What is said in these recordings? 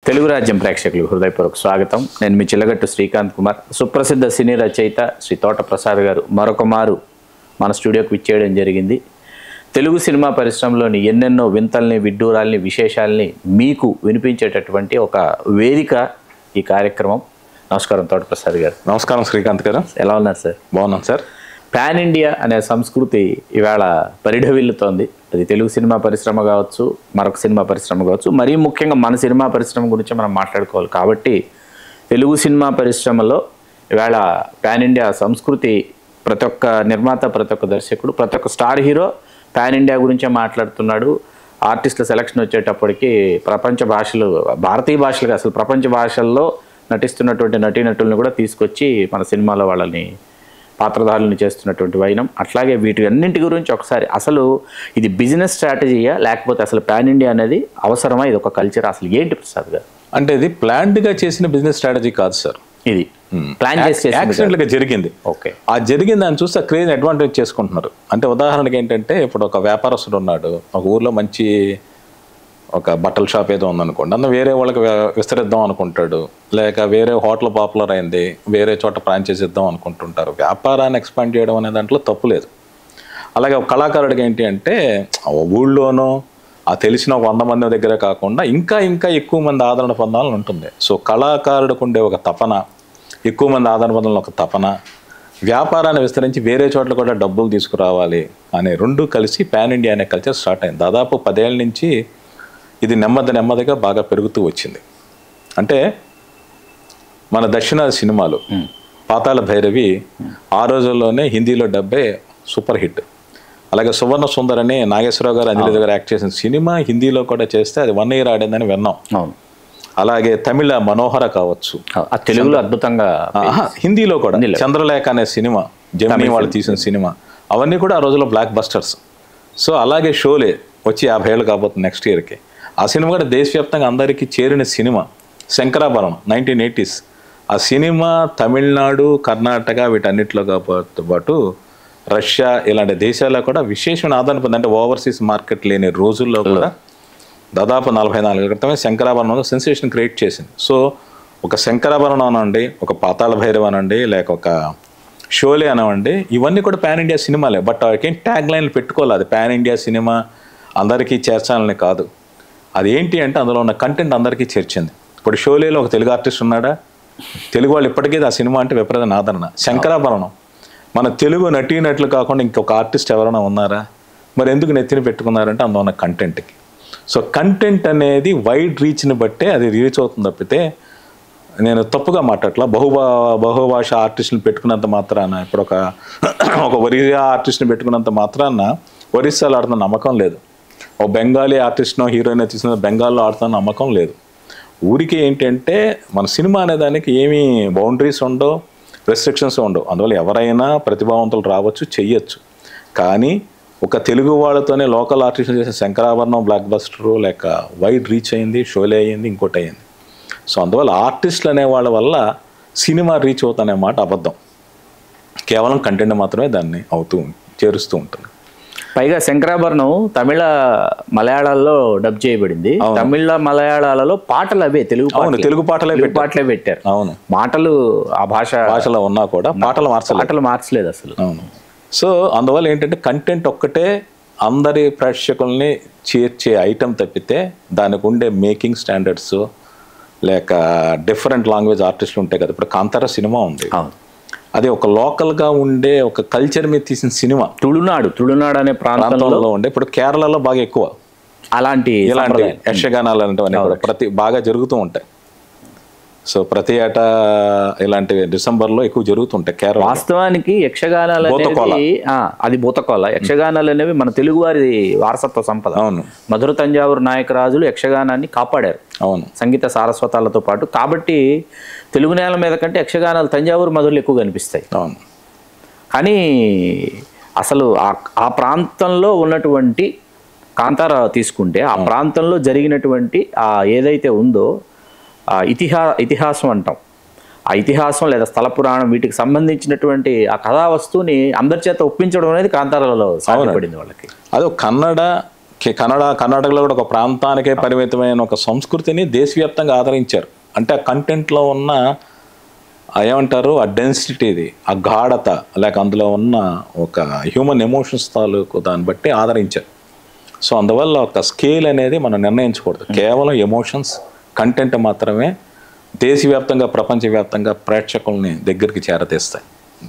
తెలుగు రాజ్యం ప్రేక్షకులకు హృదయపూర్వక స్వాగతం నేను మీ చిల్లగట్టు శ్రీకాంత్ కుమార్ సుప్రసిద్ధ సినీ రచయిత శ్రీ తోట ప్రసాద్ గారు మరొక మారు మన స్టూడియోకి విచ్చేయడం జరిగింది తెలుగు సినిమా పరిశ్రమలోని ఎన్నెన్నో వింతల్ని విడ్డూరాల్ని విశేషాల్ని మీకు వినిపించేటటువంటి ఒక వేదిక ఈ కార్యక్రమం నమస్కారం తోట ప్రసాద్ గారు నమస్కారం శ్రీకాంత్ గారు ఎలా ఉన్నారు సార్ బాగున్నాను సార్ పాన్ ఇండియా అనే సంస్కృతి ఇవాళ పరిఢవిల్లుతోంది అది తెలుగు సినిమా పరిశ్రమ కావచ్చు మరొక సినిమా పరిశ్రమ కావచ్చు మరీ ముఖ్యంగా మన సినిమా పరిశ్రమ గురించి మనం మాట్లాడుకోవాలి కాబట్టి తెలుగు సినిమా పరిశ్రమలో ఇవాళ పాన్ ఇండియా సంస్కృతి ప్రతి ఒక్క నిర్మాత ప్రతి ఒక్క దర్శకుడు ప్రతి ఒక్క స్టార్ హీరో పాన్ ఇండియా గురించే మాట్లాడుతున్నాడు ఆర్టిస్టుల సెలక్షన్ వచ్చేటప్పటికి ప్రపంచ భాషలు భారతీయ భాషలుగా అసలు ప్రపంచ భాషల్లో నటిస్తున్నటువంటి నటీనటులను కూడా తీసుకొచ్చి మన సినిమాలో వాళ్ళని పాత్రధారులను చేస్తున్నటువంటి వైనం అట్లాగే వీటి అన్నింటి గురించి ఒకసారి అసలు ఇది బిజినెస్ స్ట్రాటజీయా లేకపోతే అసలు పాన్ ఇండియా అనేది అవసరమా ఇది ఒక కల్చర్ అసలు ఏంటి ప్రసాద్ గారు అంటే ఇది ప్లాన్డ్ గా చేసిన బిజినెస్ స్ట్రాటజీ కాదు సార్ ఇది ప్లాన్ చేసి చేసింది యాక్సిడెంట్ గా జరిగింది ఓకే ఆ జరిగిన దాన్ని చూస్తే క్రేజ్ అడ్వాంటేజ్ చేసుకుంటున్నారు అంటే ఉదాహరణకి ఏంటంటే ఇప్పుడు ఒక వ్యాపారస్తుడు ఉన్నాడు ఒక ఊర్లో మంచి ఒక బట్టల షాప్ ఏదో ఉందనుకోండి అందులో వేరే వాళ్ళకి వ్య- విస్తరిద్దాం అనుకుంటాడు లేక వేరే హోటల్ పాపులర్ అయింది వేరే చోట ఫ్రాంచైజ్ ఇద్దాం అనుకుంటుంటారు వ్యాపారాన్ని ఎక్స్పాండ్ చేయడం అనే దాంట్లో తప్పు లేదు అలాగే ఒక కళాకారుడికి ఏంటి అంటే ఆ ఊళ్ళోనో ఆ తెలిసిన ఒక వంద మంది దగ్గర కాకుండా ఇంకా ఇంకా ఎక్కువ మంది ఆదరణ పొందాలని ఉంటుంది సో కళాకారుడికి ఉండే ఒక తపన ఎక్కువ మంది ఆదరణ పొందాలని ఒక తపన వ్యాపారాన్ని విస్తరించి వేరే చోట్ల కూడా డబ్బులు తీసుకురావాలి అనే రెండు కలిసి పాన్ ఇండియా అనే కల్చర్ స్టార్ట్ అయింది దాదాపు పదేళ్ళ నుంచి ఇది నెమ్మది నెమ్మదిగా బాగా పెరుగుతూ వచ్చింది అంటే మన దక్షిణాది సినిమాలు పాతాళ భైరవి ఆ రోజుల్లోనే హిందీలో డబ్బే సూపర్ హిట్ అలాగే సువర్ణ సుందర్ అని నాగేశ్వరరావు గారు అంజలి గారు యాక్ట్ చేసిన సినిమా హిందీలో కూడా చేస్తే అది వన్ ఇయర్ ఆడిందని విన్నాం అవును అలాగే తమిళ మనోహర కావచ్చు ఆ తెలుగులో అద్భుతంగా ఆహా, హిందీలో కూడా చంద్రలేఖ అనే సినిమా జమినీ వాళ్ళు తీసిన సినిమా అవన్నీ కూడా ఆ రోజుల్లో బ్లాక్ బస్టర్స్ సో అలాగే షోలే వచ్చి యాభై ఏళ్ళు కాబోతుంది నెక్స్ట్ ఇయర్కి ఆ సినిమా కూడా దేశవ్యాప్తంగా అందరికీ చేరిన సినిమా శంకరాభరణం నైన్టీన్ ఎయిటీస్ ఆ సినిమా తమిళనాడు కర్ణాటక వీటన్నిటిలో కాకపోతే పాటు రష్యా ఇలాంటి దేశాల్లో కూడా విశేషమైన ఆదాయం పొంది అంటే ఓవర్సీస్ మార్కెట్ లేని రోజుల్లో కూడా దాదాపు నలభై నాలుగు క్రితమే శంకరాభరణం సెన్సేషన్ క్రియేట్ చేసింది సో ఒక శంకరాభరణం అనండి ఒక పాతాళ భైరవ్ అనండి లేక ఒక షోలే అనండి ఇవన్నీ కూడా పాన్ ఇండియా సినిమాలే బట్ వాటికి ట్యాగ్ లైన్లు పెట్టుకోవాలి అది పాన్ ఇండియా సినిమా అందరికీ చేర్చాలని కాదు అది ఏంటి అంటే అందులో ఉన్న కంటెంట్ అందరికీ చేర్చింది ఇప్పుడు షోలేలో ఒక తెలుగు ఆర్టిస్ట్ ఉన్నాడా తెలుగు వాళ్ళు ఇప్పటికీ ఆ సినిమా అంటే విపరీత ఆదరణ శంకరాభరణం మన తెలుగు నటీనట్లు కాకుండా ఇంకొక ఆర్టిస్ట్ ఎవరైనా ఉన్నారా మరి ఎందుకు నెత్తిన పెట్టుకున్నారంటే అందులో ఉన్న కంటెంట్కి సో కంటెంట్ అనేది వైడ్ రీచ్ని బట్టే అది రీచ్ అవుతుంది తప్పితే నేను తప్పుగా మాట్లాడలా బహుభా బహుభాష ఆర్టిస్ట్ని పెట్టుకున్నంత మాత్రాన ఇప్పుడు ఒక ఒక ఒరిస్సా ఆర్టిస్ట్ని పెట్టుకున్నంత మాత్రాన ఒరిస్సాలో ఆడుతున్న నమ్మకం లేదు ఓ బెంగాలీ ఆర్టిస్ట్నో హీరోయిన్ తీసుకున్న బెంగాల్లో ఆడుతున్న నమ్మకం లేదు ఊరికి ఏంటంటే మన సినిమా అనే దానికి ఏమీ బౌండరీస్ ఉండవు రెస్ట్రిక్షన్స్ ఉండవు అందువల్ల ఎవరైనా ప్రతిభావంతులు రావచ్చు చెయ్యొచ్చు కానీ ఒక తెలుగు వాళ్ళతోనే లోకల్ ఆర్టిస్టులు చేసిన శంకరాభరణం బ్లాక్ బస్టర్ లేక వైడ్ రీచ్ అయింది షోలే అయ్యింది ఇంకోటి అయ్యింది సో అందువల్ల ఆర్టిస్టులు అనే వాళ్ళ వల్ల సినిమా రీచ్ అవుతుందనే మాట అబద్ధం కేవలం కంటెంట్ మాత్రమే దాన్ని అవుతూ ఉం- చేరుస్తూ ఉంటుంది పైగా శంకరాభరణం తమిళ మలయాళాల్లో డబ్ చేయబడింది తమిళ మలయాళాలలో పాటలు అవే తెలుగు అవును పాటలే. తెలుగు పాటలే తెలుగు పెట్టారు పాటలే పెట్టారు అవును మాటలు ఆ భాష భాషలో ఉన్నా కూడా పాటలు మార్చలేదు పాటలు మార్చలేదు అసలు అవును సో అందువల్ల ఏంటంటే కంటెంట్ ఒక్కటే అందరి ప్రేక్షకుల్ని చేర్చే ఐటెం తప్పితే దానికి ఉండే మేకింగ్ స్టాండర్డ్స్ లేక డిఫరెంట్ లాంగ్వేజ్ ఆర్టిస్టులు ఉంటాయి కదా ఇప్పుడు కాంతార సినిమా ఉంది అవును అది ఒక లోకల్గా ఉండే ఒక కల్చర్ మీద తీసిన సినిమా తుಳುనాడు తుಳುనాడు అనే ప్రాంతంలో ప్రాంతంలో ఉండే ఇప్పుడు కేరళలో బాగా ఎక్కువ అలాంటి ఇలాంటి యక్షగానాలు అనేటివన్నీ కూడా ప్రతి బాగా జరుగుతూ ఉంటాయి సో ప్రతి ఏటా ఇలాంటివి డిసెంబర్లో ఎక్కువ జరుగుతుంటాయి కేరళ వాస్తవానికి యక్షగానాలు భూతకోల. అనేవి ఆ, అది భూతకోల యక్షగానాలు అనేవి మన తెలుగువారి వారసత్వ సంపద అవును మధుర తంజావూరు నాయకరాజులు యక్షగానాన్ని కాపాడారు అవును సంగీత సారస్వతాలతో పాటు కాబట్టి తెలుగు నేల మీద కంటే యక్షగానాలు తంజావూరు మధురలు ఎక్కువ కనిపిస్తాయి అవును కానీ అసలు ఆ ఆ ప్రాంతంలో ఉన్నటువంటి కాంతార తీసుకుంటే ఆ ప్రాంతంలో జరిగినటువంటి ఆ ఏదైతే ఉందో ఆ ఇతిహా ఇతిహాసం అంటాం ఆ ఇతిహాసం లేదా స్థల పురాణం వీటికి సంబంధించినటువంటి ఆ కథా వస్తువుని అందరి చేత ఒప్పించడం అనేది కాంతారాలో సాధ్యపడింది వాళ్ళకి అది ఒక కన్నడ కే- కన్నడ కర్ణాటకలో కూడా ఒక ప్రాంతానికే పరిమితమైన ఒక సంస్కృతిని దేశవ్యాప్తంగా ఆదరించారు అంటే ఆ కంటెంట్లో ఉన్న ఆ ఏమంటారు ఆ డెన్సిటీది ఆ గాఢత లేక అందులో ఉన్న ఒక హ్యూమన్ ఎమోషన్స్ తాలూకు దాన్ని బట్టి ఆదరించారు సో అందువల్ల ఒక స్కేల్ అనేది మనం నిర్ణయించకూడదు కేవలం ఎమోషన్స్ కంటెంట్ మాత్రమే దేశవ్యాప్తంగా ప్రపంచవ్యాప్తంగా ప్రేక్షకుల్ని దగ్గరికి చేరతీస్తాయి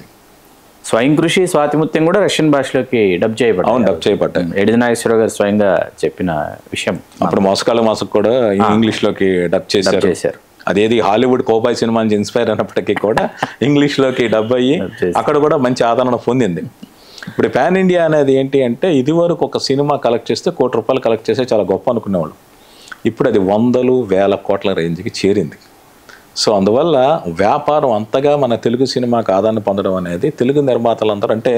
స్వయం కృషి స్వాతిముత్యం కూడా రష్యన్ భాషలోకి డబ్ చేయబడింది అవును డబ్ చేయబడ్డాయి ఎడిది నాగేశ్వరరావు గారు స్వయంగా చెప్పిన విషయం అప్పుడు మోసకాల మాసకు కూడా ఇంగ్లీష్లోకి డబ్ చేశారు చేశారు అదేది హాలీవుడ్ కోబాయ్ సినిమా నుంచి ఇన్స్పైర్ అయినప్పటికీ కూడా ఇంగ్లీష్లోకి డబ్ అయ్యి చేశారు. అక్కడ కూడా మంచి ఆదరణ పొందింది ఇప్పుడు పాన్ ఇండియా అనేది ఏంటి అంటే ఇదివరకు ఒక సినిమా కలెక్ట్ చేస్తే కోటి రూపాయలు కలెక్ట్ చేస్తే చాలా గొప్ప అనుకునేవాళ్ళు ఇప్పుడు అది వందలు వేల కోట్ల రేంజ్కి చేరింది సో అందువల్ల వ్యాపారం అంతగా మన తెలుగు సినిమాకి ఆదరణ పొందడం అనేది తెలుగు నిర్మాతలందరూ అంటే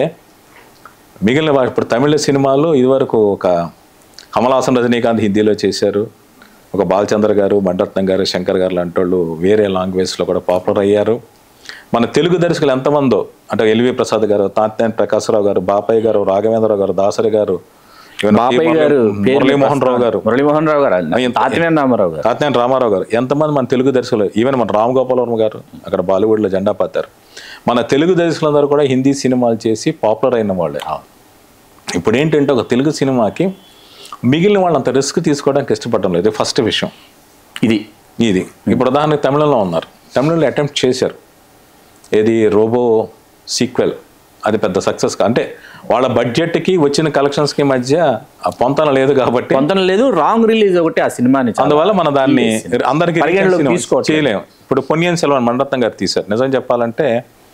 మిగిలిన వా- ఇప్పుడు తమిళ సినిమాలు ఇదివరకు ఒక కమలాసన్ రజనీకాంత్ హిందీలో చేశారు ఒక బాలచంద్ర గారు మండరత్నం గారు శంకర్ గారు లాంటి వాళ్ళు వేరే లాంగ్వేజ్లో కూడా పాపులర్ అయ్యారు మన తెలుగు దర్శకులు ఎంతమందో అంటే ఎల్వి ప్రసాద్ గారు తాత్యాన్ ప్రకాశ్రావు గారు బాపయ్య గారు రాఘవేంద్రరావు గారు దాసరి గారు ఈవెన్ బాపయ్య గారు పేరు మురళీమోహన్ రావు గారు మురళీమోహన్ రావు గారు తాతినేని రామారావు గారు తాత్యాన్ రామారావు గారు ఎంతమంది మన తెలుగు దర్శకులు ఈవెన్ మన రామ్ గోపాల్ వర్మ గారు అక్కడ బాలీవుడ్లో జెండా పాతారు మన తెలుగు దర్శకులందరూ కూడా హిందీ సినిమాలు చేసి పాపులర్ అయిన వాళ్ళే ఇప్పుడు ఏంటంటే ఒక తెలుగు సినిమాకి మిగిలిన వాళ్ళు అంత రిస్క్ తీసుకోవడానికి ఇష్టపడడం లేదు ఫస్ట్ విషయం ఇది ఇది ఇప్పుడు ఉదాహరణకి తమిళంలో ఉన్నారు తమిళంలో అటెంప్ట్ చేశారు ఏది రోబో సీక్వెల్ అది పెద్ద సక్సెస్ అంటే వాళ్ళ బడ్జెట్కి వచ్చిన కలెక్షన్స్కి మధ్య ఆ పొంతన లేదు కాబట్టి పొందడం లేదు రాంగ్ రిలీజ్ ఒకటి ఆ సినిమాని చాలా- అందువల్ల మనం దాన్ని అందరికీ పరిగణలోకి సినిమా తీసుకోవట్లేదు. చేయలేము ఇప్పుడు పొన్నియన్ సెల్వన్ మండత్తం గారు తీశారు నిజం చెప్పాలంటే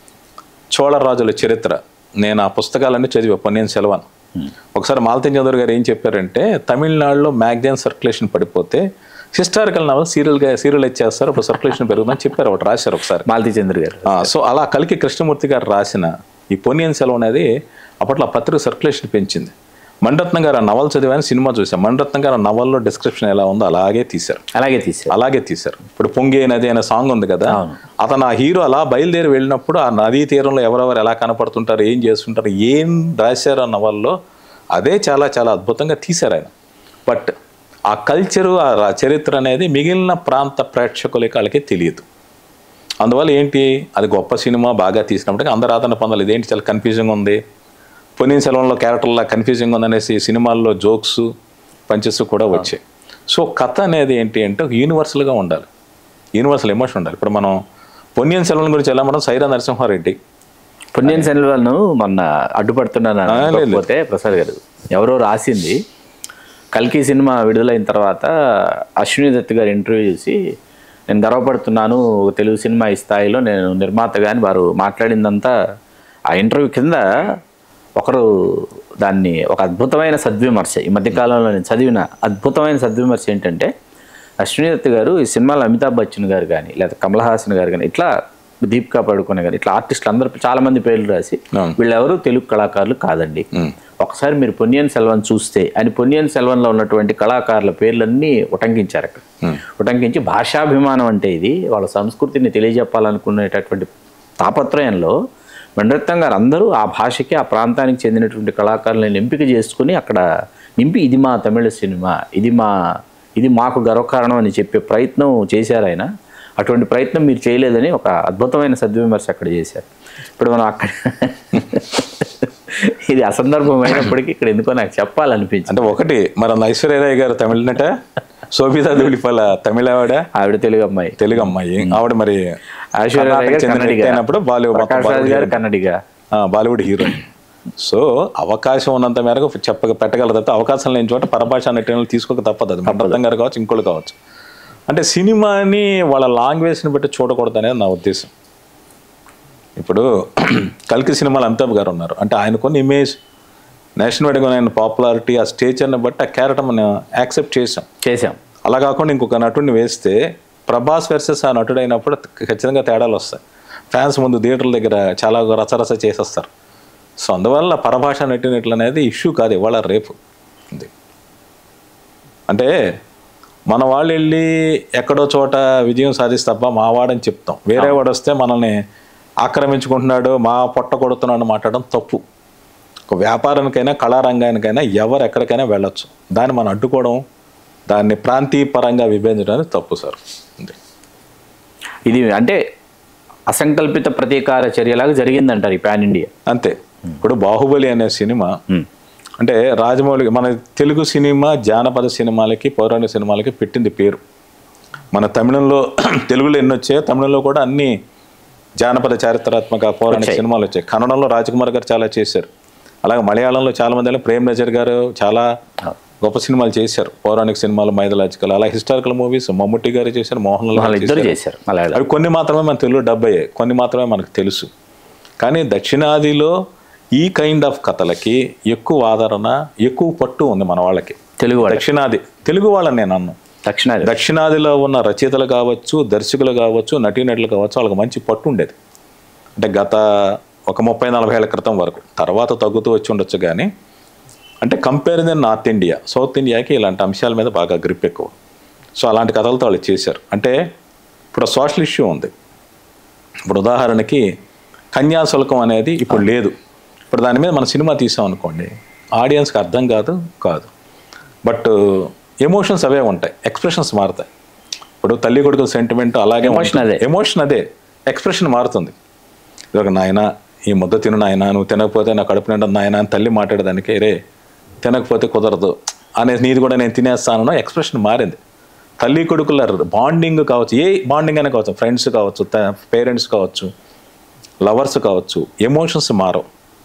చోళ రాజుల చరిత్ర నేను ఆ పుస్తకాలన్నీ చదివా పొన్నియన్ సెల్వన్ ఒకసారి మాలతీ చంద్ర గారు ఏం చెప్పారంటే తమిళనాడులో మ్యాగజైన్ సర్క్యులేషన్ పడిపోతే హిస్టారికల్ నవల్ సీరియల్గా సీరియల్ ఇచ్చేస్తారు అప్పుడు సర్క్యులేషన్ పెరుగుతుందని చెప్పారు ఒకటి రాశారు ఒకసారి మాలతీ చంద్ర గారు ఆ, సో అలా కలికి కృష్ణమూర్తి గారు రాసిన ఈ పొన్నియన్ సెలవు అనేది అప్పట్లో ఆ పత్రిక సర్క్యులేషన్ పెంచింది మణిరత్నం గారు ఆ నవల్ చదివాను సినిమా చూసాం మణిరత్నం గారు ఆ నవల్లో డిస్క్రిప్షన్ ఎలా ఉందో అలాగే తీశారు అలాగే తీసారు అలాగే తీశారు ఇప్పుడు పొంగే నది అనే సాంగ్ ఉంది కదా అవును. అతను ఆ హీరో అలా బయలుదేరి వెళ్ళినప్పుడు ఆ నదీ తీరంలో ఎవరెవరు ఎలా కనపడుతుంటారు ఏం చేస్తుంటారు ఏం రాశారు ఆ నవల్లో అదే చాలా చాలా అద్భుతంగా తీశారు ఆయన బట్ ఆ కల్చరు ఆ రా- చరిత్ర అనేది మిగిలిన ప్రాంత ప్రేక్షకులకి వాళ్ళకి తెలియదు అందువల్ల ఏంటి అది గొప్ప సినిమా బాగా తీసినప్పటికీ అందరు ఆదరణ పొందాలి ఇదేంటి చాలా కన్ఫ్యూజింగ్ ఉంది పొన్నియిన్ సెలవులో క్యారెక్టర్లా కన్ఫ్యూజింగ్ ఉందనేసి సినిమాల్లో జోక్స్ పంచెస్ కూడా వచ్చాయి సో కథ అనేది ఏంటి అంటే ఒక యూనివర్సల్గా ఉండాలి యూనివర్సల్ ఎమోషన్ ఉండాలి ఇప్పుడు మనం పొన్నియన్ సెలవుల గురించి ఎలా మనం సైరా నరసింహారెడ్డి పుణ్యం సెల్వాలను మొన్న అడ్డుపడుతున్నాను ఆ, లేదు. అనుకోకపోతే ప్రసాద్ గారు ఎవరో రాసింది కల్కి సినిమా విడుదలైన తర్వాత అశ్విని దత్ గారు ఇంటర్వ్యూ చేసి నేను గర్వపడుతున్నాను ఒక తెలుగు సినిమా ఈ స్థాయిలో నేను నిర్మాతగా అని వారు మాట్లాడిందంతా ఆ ఇంటర్వ్యూ కింద ఒకరు దాన్ని ఒక అద్భుతమైన సద్విమర్శ ఈ మధ్యకాలంలో నేను చదివిన అద్భుతమైన సద్విమర్శ ఏంటంటే అశ్విని దత్ గారు ఈ సినిమాలో అమితాబ్ బచ్చన్ గారు కానీ లేదా కమల్ హాసన్ గారు కానీ ఇట్లా దీపికా పడుకునే కానీ ఇట్లా ఆర్టిస్టులు అందరూ చాలా మంది పేర్లు రాసి అవును. వీళ్ళెవరు తెలుగు కళాకారులు కాదండి ఒకసారి మీరు పొన్నియన్ సెల్వన్ చూస్తే అని పొన్నియన్ సెల్వన్లో ఉన్నటువంటి కళాకారుల పేర్లన్నీ ఉటంకించారు అక్కడ ఉటంకించి భాషాభిమానం అంటే ఇది వాళ్ళ సంస్కృతిని తెలియజెప్పాలనుకునేటటువంటి తాపత్రయంలో మండరత్నం గారు అందరూ ఆ భాషకి ఆ ప్రాంతానికి చెందినటువంటి కళాకారులను ఎంపిక చేసుకుని అక్కడ నింపి ఇది మా తమిళ సినిమా ఇది మా ఇది మాకు గర్వకారణం అని చెప్పే ప్రయత్నం చేశారు ఆయన అటువంటి ప్రయత్నం మీరు చేయలేదని ఒక అద్భుతమైన సద్విమర్శ అక్కడ చేశారు ఇప్పుడు మనం అక్కడ ఇది అసందర్భమైనప్పటికీ ఇక్కడ ఎందుకో నాకు చెప్పాలనిపించింది అంటే ఒకటి మరి అంద ఐశ్వర్యరాయ్ గారు తమిళ నట శోభితా ధూళిపల్ల తమిళ ఆవిడ ఆవిడ తెలుగు అమ్మాయి తెలుగు అమ్మాయి ఆవిడ మరి ఐశ్వర్య రాయ్ గారు కర్ణాటక చెందిన వ్యక్తి కన్నడిగా అయినప్పుడు బాలీవుడ్ మొత్తం ప్రకాష్ రాజ్ బాలీవుడ్ గారు కన్నడిగా ఆ, బాలీవుడ్ హీరోయిన్ సో అవకాశం ఉన్నంత మేరకు చెప్పక పెట్టగలరు తప్ప అవకాశం లేని చోట పరభాష నటనలు తీసుకోక తప్పదు అది మండలం గారు కావచ్చు ఇంకోళ్ళు కావచ్చు అంటే సినిమాని వాళ్ళ లాంగ్వేజ్ని బట్టి చూడకూడదు అనేది నా ఉద్దేశం ఇప్పుడు కల్కి సినిమాలు అమితాబ్ గారు ఉన్నారు అంటే ఆయనకున్న ఇమేజ్ నేషనల్ వైడ్గా ఆయన పాపులారిటీ ఆ స్టేచర్ని బట్టి ఆ క్యారెక్టర్ మనం యాక్సెప్ట్ చేసాం చేశాం అలా కాకుండా ఇంకొక నటుడిని వేస్తే ప్రభాస్ వర్సెస్ ఆ నటుడు అయినప్పుడు ఖచ్చితంగా తేడాలు వస్తాయి ఫ్యాన్స్ ముందు థియేటర్ల దగ్గర చాలా రచరచ చేసేస్తారు సో అందువల్ల పరభాష నటినట్లు అనేది ఇష్యూ కాదు ఇవాళ రేపు ఇది అంటే మన వాళ్ళు వెళ్ళి ఎక్కడో చోట విజయం సాధిస్తప్ప మా వాడని చెప్తాం వేరే వాడు వస్తే మనల్ని ఆక్రమించుకుంటున్నాడు మా పొట్ట కొడుతున్నాడు మాట్లాడడం తప్పు ఒక వ్యాపారానికైనా కళారంగానికైనా ఎవరు ఎక్కడికైనా వెళ్ళొచ్చు దాన్ని మనం అడ్డుకోవడం దాన్ని ప్రాంతీయ పరంగా విభజించడానికి తప్పు సార్ అంతే. ఇది అంటే అసంకల్పిత ప్రతీకార చర్యలాగా జరిగిందంటారు ఈ పాన్ ఇండియా అంతే ఇప్పుడు బాహుబలి అనే సినిమా ఉమ్. అంటే రాజమౌళి మన తెలుగు సినిమా జానపద సినిమాలకి పౌరాణిక సినిమాలకి పెట్టింది పేరు మన తమిళంలో తెలుగులో ఎన్ని వచ్చాయో తమిళంలో కూడా అన్ని జానపద చారిత్రాత్మక పౌరాణిక వచ్చాయి. సినిమాలు వచ్చాయి కన్నడంలో రాజకుమార్ గారు చాలా చేశారు అలాగే మలయాళంలో చాలా మంది ప్రేమ్ నజర్ గారు చాలా గొప్ప సినిమాలు చేశారు పౌరాణిక సినిమాలు మైథలాజికల్ అలా హిస్టారికల్ మూవీస్ మమ్ముట్టి గారు చేశారు మోహన్ లాల్ వాళ్ళు గారు ఇద్దరు చేశారు. చేశారు మలయాళం అవి కొన్ని మాత్రమే మన తెలుగు డబ్ అయ్యాయి కొన్ని మాత్రమే మనకు తెలుసు కానీ దక్షిణాదిలో ఈ కైండ్ ఆఫ్ కథలకి ఎక్కువ ఆదరణ ఎక్కువ పట్టు ఉంది మన వాళ్ళకి తెలుగు వాళ్ళు దక్షిణాది తెలుగు వాళ్ళని నేను అన్ను దక్షిణాది దక్షిణాదిలో ఉన్న రచయితలు కావచ్చు దర్శకులు కావచ్చు నటీనటులు కావచ్చు వాళ్ళకి మంచి పట్టు ఉండేది అంటే గత ఒక ముప్పై నలభై ఏళ్ళ క్రితం వరకు తర్వాత తగ్గుతూ వచ్చి ఉండొచ్చు కానీ అంటే కంపారిజన్ నార్త్ ఇండియా సౌత్ ఇండియాకి ఇలాంటి అంశాల మీద బాగా గ్రిప్ ఎక్కువ సో అలాంటి కథలతో వాళ్ళు చేశారు అంటే ఇప్పుడు సోషల్ ఇష్యూ ఉంది ఇప్పుడు ఉదాహరణకి కన్యాశుల్కం అనేది ఇప్పుడు లేదు ఇప్పుడు దాని మీద మన సినిమా తీసాం అనుకోండి ఆడియన్స్కి అర్థం కాదు కాదు బట్ ఎమోషన్స్ అవే ఉంటాయి ఎక్స్ప్రెషన్స్ మారుతాయి ఇప్పుడు తల్లి కొడుకు సెంటిమెంట్ అలాగే Emotion అదే. ఎమోషన్ అదే ఎక్స్ప్రెషన్ మారుతుంది ఇదొక నాయన ఈ ముద్ద తిను నాయన నువ్వు తినకపోతే నా కడుపు నిండా నాయన అని తల్లి మాట్లాడేదానికి రే తినకపోతే కుదరదు అనేది నీది కూడా నేను తినేస్తాను ఎక్స్ప్రెషన్ మారింది తల్లి కొడుకుల బాండింగ్ కావచ్చు ఏ బాండింగ్ అయినా కావచ్చు ఫ్రెండ్స్ కావచ్చు పేరెంట్స్ కావచ్చు లవర్స్ కావచ్చు ఎమోషన్స్ మారవు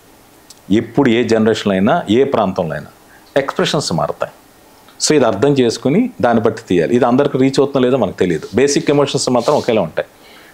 ఎప్పుడు ఏ జనరేషన్లో అయినా ఏ ప్రాంతంలో అయినా ఎక్స్ప్రెషన్స్ మారుతాయి సో ఇది అర్థం చేసుకుని దాన్ని బట్టి తీయాలి ఇది అందరికి రీచ్ అవుతుందో లేదో మనకు తెలియదు బేసిక్ ఎమోషన్స్ మాత్రం ఒకేలా ఉంటాయి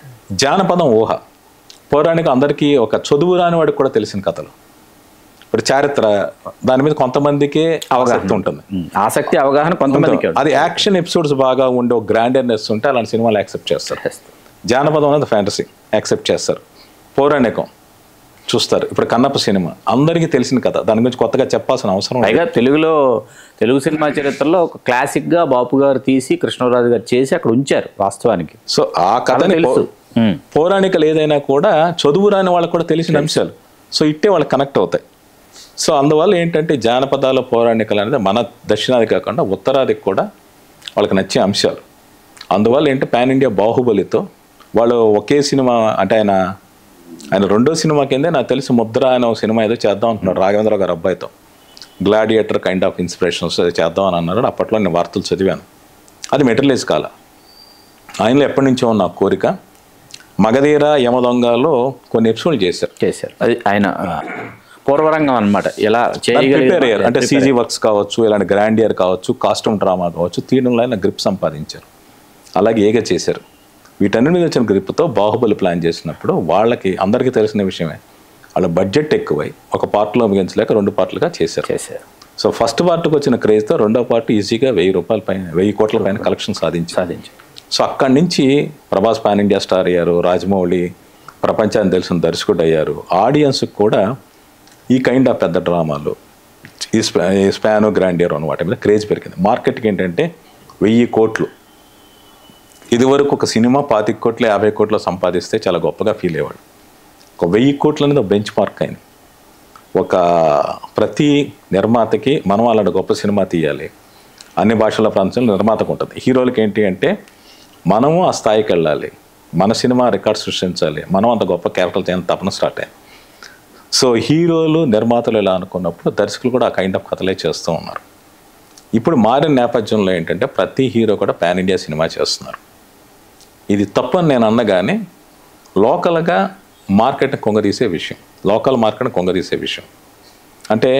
జానపదం ఊహ పౌరాణిక అందరికీ ఒక చదువు రాని వాడికి కూడా తెలిసిన కథలు ఇప్పుడు చారిత్ర దాని మీద కొంతమందికే అవగాహన ఉంటుంది ఉమ్. ఆసక్తి అవగాహన కొంతమందికి ఉంటుంది. అది యాక్షన్ ఎపిసోడ్స్ బాగా ఉండే ఒక గ్రాండర్నెస్ ఉంటే అలాంటి సినిమాలు యాక్సెప్ట్ చేస్తారు జానపదం అనేది ఫ్యాంటసీ యాక్సెప్ట్ చేస్తారు పౌరాణికం చూస్తారు ఇప్పుడు కన్నప్ప సినిమా అందరికీ తెలిసిన కథ దాని గురించి కొత్తగా చెప్పాల్సిన అవసరం లేదు. పైగా తెలుగులో తెలుగు సినిమా చరిత్రలో ఒక క్లాసిక్ గా బాపు గారు తీసి కృష్ణరాజు గారు చేసి అక్కడ ఉంచారు వాస్తవానికి సో ఆ కథని తెలుసు పౌ- ఉమ్. పౌరాణికలు ఏదైనా కూడా చదువు రాని వాళ్ళకి కూడా తెలిసిన అంశాలు సో ఇట్టే వాళ్ళకి కనెక్ట్ అవుతాయి సో అందువల్ల ఏంటంటే జానపదాలు పౌరాణికలు అనేది మన దక్షిణాది కాకుండా ఉత్తరాదికి కూడా వాళ్ళకి నచ్చే అంశాలు అందువల్ల ఏంటి పాన్ ఇండియా బాహుబలితో వాళ్ళు ఒకే సినిమా అంటే ఆయన ఆయన రెండో సినిమా కిందే నాకు తెలిసి ముద్ర అనే ఒక సినిమా ఏదో చేద్దాం అంటున్నారు రాఘవేంద్ర గారు అబ్బాయితో గ్లాడియేటర్ కైండ్ ఆఫ్ ఇన్స్పిరేషన్స్ ఏదో చేద్దాం అని అన్నారు అప్పట్లో నేను వార్తలు చదివాను అది మెటీరియలైజ్ కాల ఆయనలో ఎప్పటి నుంచో ఉన్న ఆ కోరిక మగధీర యమదొంగలో కొన్ని ఎపిసోడ్లు చేశారు చేశారు అది ఆయన ఆ, పూర్వరంగం అన్నమాట ఎలా ప్రిపేర్ అయ్యారు అంటే చేయగలిగారు సీజీ వర్క్స్ కావచ్చు ఇలాంటి గ్రాండియర్ కావచ్చు కాస్ట్యూమ్ డ్రామా కావచ్చు తీయడంలో ఆయన గ్రిప్ సంపాదించారు అలాగే ఏగ చేశారు వీటన్నిటి మీద వచ్చిన గ్రిప్తో బాహుబలి ప్లాన్ చేసినప్పుడు వాళ్ళకి అందరికీ తెలిసిన విషయమే వాళ్ళ బడ్జెట్ ఎక్కువై ఒక పార్ట్లో ముగించలేక రెండు పార్ట్లుగా చేశారు చేశారు సో ఫస్ట్ పార్ట్కి వచ్చిన క్రేజ్తో రెండో పార్ట్ ఈజీగా వెయ్యి రూపాయల పైన వెయ్యి కోట్ల పైన కలెక్షన్ సాధించారు సాధించారు సో అక్కడి నుంచి ప్రభాస్ పాన్ ఇండియా స్టార్ అయ్యారు రాజమౌళి ప్రపంచాన్ని తెలిసిన దర్శకుడు అయ్యారు ఆడియన్స్కి కూడా ఈ కైండ్ ఆఫ్ పెద్ద డ్రామాలు ఈ స్పా ఈ స్పానో గ్రాండియర్ అన్న వాటి మీద క్రేజ్ పెరిగింది మార్కెట్కి ఏంటంటే వెయ్యి కోట్లు ఇదివరకు ఒక సినిమా పాతిక కోట్లు యాభై కోట్లు సంపాదిస్తే చాలా గొప్పగా ఫీల్ అయ్యేవాడు ఒక వెయ్యి కోట్లు అనేది ఒక బెంచ్ మార్క్ అయింది ఒక ప్రతి నిర్మాతకి మనం అలాంటి గొప్ప సినిమా తీయాలి అన్ని భాషల ప్రాంతంలో నిర్మాతకు ఉంటుంది హీరోలకి ఏంటి అంటే మనము ఆ స్థాయికి వెళ్ళాలి మన సినిమా రికార్డ్ సృష్టించాలి మనం అంత గొప్ప క్యారెక్టర్ చేయాలని తపన స్టార్ట్ అయింది సో హీరోలు నిర్మాతలు ఇలా అనుకున్నప్పుడు దర్శకులు కూడా ఆ కైండ్ ఆఫ్ కథలే చేస్తూ ఉన్నారు ఇప్పుడు మారిన నేపథ్యంలో ఏంటంటే ప్రతి హీరో కూడా పాన్ ఇండియా సినిమా చేస్తున్నారు ఇది తప్పని నేను అన్నగానే లోకల్గా మార్కెట్ని కొంగదీసే విషయం లోకల్ మార్కెట్ని కొంగదీసే విషయం అంటే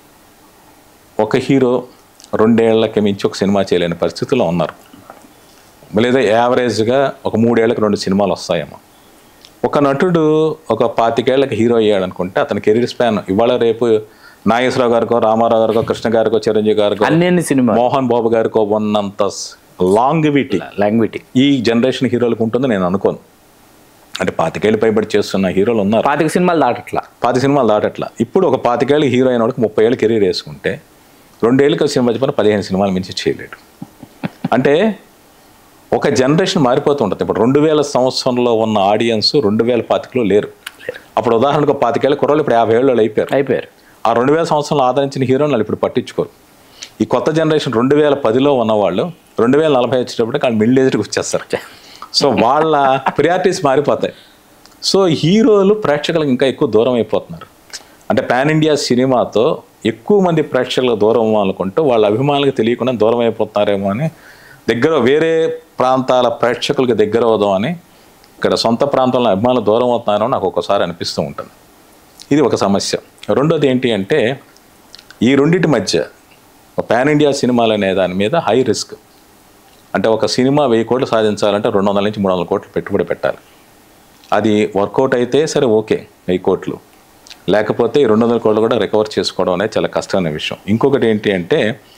ఒక హీరో రెండేళ్లకి మించి ఒక సినిమా చేయలేని పరిస్థితిలో ఉన్నారు లేదా యావరేజ్గా ఒక మూడేళ్లకు రెండు సినిమాలు వస్తాయేమో ఒక నటుడు ఒక పాతికేళ్లకు హీరో అయ్యాడు అనుకుంటే అతని కెరీర్ స్పాన్ ఇవాళ రేపు నాగేశ్వరరావు గారికో రామారావు గారికో కృష్ణ గారికో చిరంజీవి గారికో అన్ని సినిమా మోహన్ బాబు గారికో ఉన్నంత లాంగివిటీ లాంగ్విటీ ఈ జనరేషన్ హీరోలకు ఉంటుంది నేను అనుకోను అంటే పాతికేళ్ళు పైబడి చేస్తున్న హీరోలు ఉన్నారు పాతిక సినిమాలు దాటట్లా పాతి సినిమాలు దాటట్లా ఇప్పుడు ఒక పాతికేళ్ళు హీరో అయిన వాడికి ముప్పై ఏళ్ళు కెరీర్ వేసుకుంటే రెండేళ్ళకి సినిమా చెప్పిన పదిహేను సినిమాలు మించి చేయలేడు అంటే ఒక జనరేషన్ మారిపోతూ ఉంటుంది ఇప్పుడు రెండు వేల సంవత్సరంలో ఉన్న ఆడియన్స్ రెండు వేల పాతికలో లేరు అప్పుడు ఉదాహరణకు పాతికేళ్ళ కుర్రోళ్ళు ఇప్పుడు యాభై ఏళ్ళు అయిపోయారు అయిపోయారు ఆ రెండు వేల సంవత్సరంలో ఆదరించిన హీరోని వాళ్ళు ఇప్పుడు పట్టించుకోరు ఈ కొత్త జనరేషన్ రెండు వేల పదిలో ఉన్నవాళ్ళు రెండు వేల నలభై వచ్చేటప్పటికి వాళ్ళు మిడిల్ ఏజ్కి వచ్చేస్తారు సో వాళ్ళ ప్రియారిటీస్ మారిపోతాయి సో హీరోలు ప్రేక్షకులకు ఇంకా ఎక్కువ దూరం అయిపోతున్నారు అంటే పాన్ ఇండియా సినిమాతో ఎక్కువ మంది ప్రేక్షకులకు దూరం అవ్వాలనుకుంటూ వాళ్ళ అభిమానులకు తెలియకుండా దూరం అయిపోతున్నారేమో అని దగ్గర వేరే ప్రాంతాల ప్రేక్షకులకు దగ్గర అవుదాం అని ఇక్కడ సొంత ప్రాంతంలో అభిమానులు దూరం అవుతున్నారో నాకు ఒక్కోసారి అనిపిస్తూ ఉంటుంది ఇది ఒక సమస్య రెండోది ఏంటి అంటే ఈ రెండింటి మధ్య పాన్ ఇండియా సినిమాలు అనే దాని మీద హై రిస్క్ అంటే ఒక సినిమా వెయ్యి కోట్లు సాధించాలంటే రెండు వందల నుంచి మూడు వందల కోట్లు పెట్టుబడి పెట్టాలి అది వర్కౌట్ అయితే సరే ఓకే వెయ్యి కోట్లు లేకపోతే ఈ రెండు వందల కోట్లు కూడా రికవర్ చేసుకోవడం అనేది చాలా కష్టమైన విషయం ఇంకొకటి ఏంటి అంటే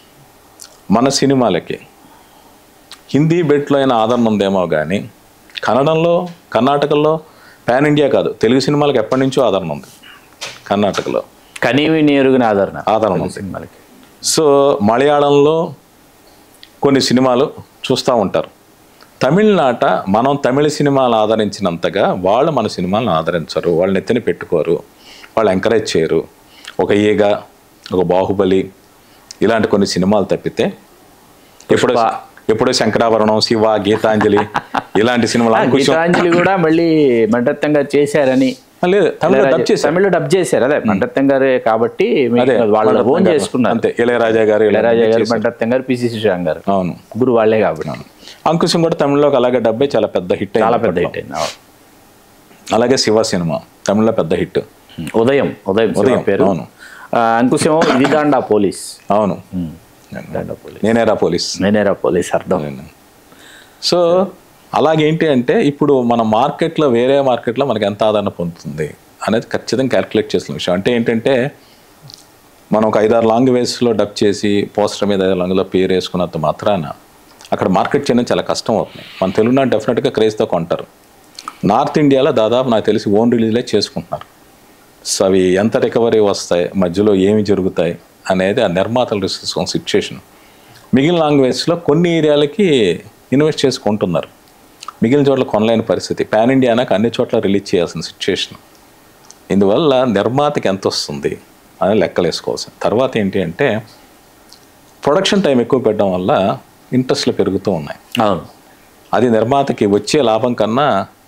మన సినిమాలకి హిందీ బెట్లో అయినా ఆదరణ ఉందేమో కానీ కన్నడంలో కర్ణాటకలో పాన్ ఇండియా కాదు తెలుగు సినిమాలకు ఎప్పటి నుంచో ఆదరణ ఉంది కర్ణాటకలో కనీవి నేరుగా ఆదరణ ఆదరణ ఉంది సినిమాలకి సో మలయాళంలో కొన్ని సినిమాలు చూస్తూ ఉంటారు తమిళనాట మనం తమిళ సినిమాలు ఆదరించినంతగా వాళ్ళు మన సినిమాలను ఆదరించరు వాళ్ళని ఎత్తిన పెట్టుకోరు వాళ్ళు ఎంకరేజ్ చేయరు ఒక ఈగ ఒక బాహుబలి ఇలాంటి కొన్ని సినిమాలు తప్పితే ఎప్పుడో ఎప్పుడో శంకరాభరణం శివ గీతాంజలి ఇలాంటి సినిమాలు అంకుశం గీతాంజలి కూడా మళ్ళీ మండత్తం గారు చేశారని లేదు తమిళ డబ్ చేశారు తమిళ డబ్ చేశారు అదే మండత్తం గారే కాబట్టి అదే వాళ్ళు మణిరత్నం ఓన్ గారు. చేసుకున్నారు అంతే ఇళయరాజా గారు ఇలా ఇళయరాజా గారు మండత్తం గారు పిసిసి శ్రీరామ్ గారు అవును ముగ్గురు వాళ్ళే కాబట్టి అంకుశం కూడా తమిళలోకి అలాగే డబ్బే చాలా పెద్ద హిట్ చాలా పెద్ద హిట్ అయింది అవును. అలాగే శివ సినిమా తమిళ్లో పెద్ద హిట్ ఉదయం ఉదయం శివ ఉదయం, పేరు అవును. ఆ, అంకుశం ఇది దాండా పోలీస్ అవును దాండా పోలీస్ నేనేరా పోలీస్ నేనేరా పోలీస్ అర్థం సో అలాగేంటి అంటే ఇప్పుడు మన మార్కెట్లో వేరే మార్కెట్లో మనకి ఎంత ఆదరణ పొందుతుంది అనేది ఖచ్చితంగా క్యాల్కులేట్ చేసిన విషయం అంటే ఏంటంటే మనం ఒక ఐదారు లాంగ్వేజ్లో డబ్ చేసి పోస్టర్ మీద ఐదారు లాంగ్వేజ్లో పేరు వేసుకున్నంత మాత్రాన అక్కడ మార్కెట్ చేయడం చాలా కష్టం అవుతుంది మన తెలుగునాడు డెఫినెట్గా క్రేజ్తో కొంటారు నార్త్ ఇండియాలో దాదాపు నాకు తెలిసి ఓన్ రిలీజ్లే చేసుకుంటున్నారు సో అవి ఎంత రికవరీ వస్తాయి మధ్యలో ఏమి జరుగుతాయి అనేది ఆ నిర్మాతలు రిస్క్ సిచ్యుయేషన్ మిగిలిన లాంగ్వేజ్లో కొన్ని ఏరియాలకి ఇన్వెస్ట్ చేసుకుంటున్నారు మిగిలిన చోట్ల కొనలేని పరిస్థితి పాన్ ఇండియానాకు అన్ని చోట్ల రిలీజ్ చేయాల్సిన సిచ్యుయేషన్ ఇందువల్ల నిర్మాతకి ఎంత వస్తుంది అని లెక్కలు వేసుకోవాల్సింది తర్వాత ఏంటి అంటే ప్రొడక్షన్ టైం ఎక్కువ పెట్టడం వల్ల ఇంట్రెస్ట్లు పెరుగుతూ ఉన్నాయి అవును అది నిర్మాతకి వచ్చే లాభం కన్నా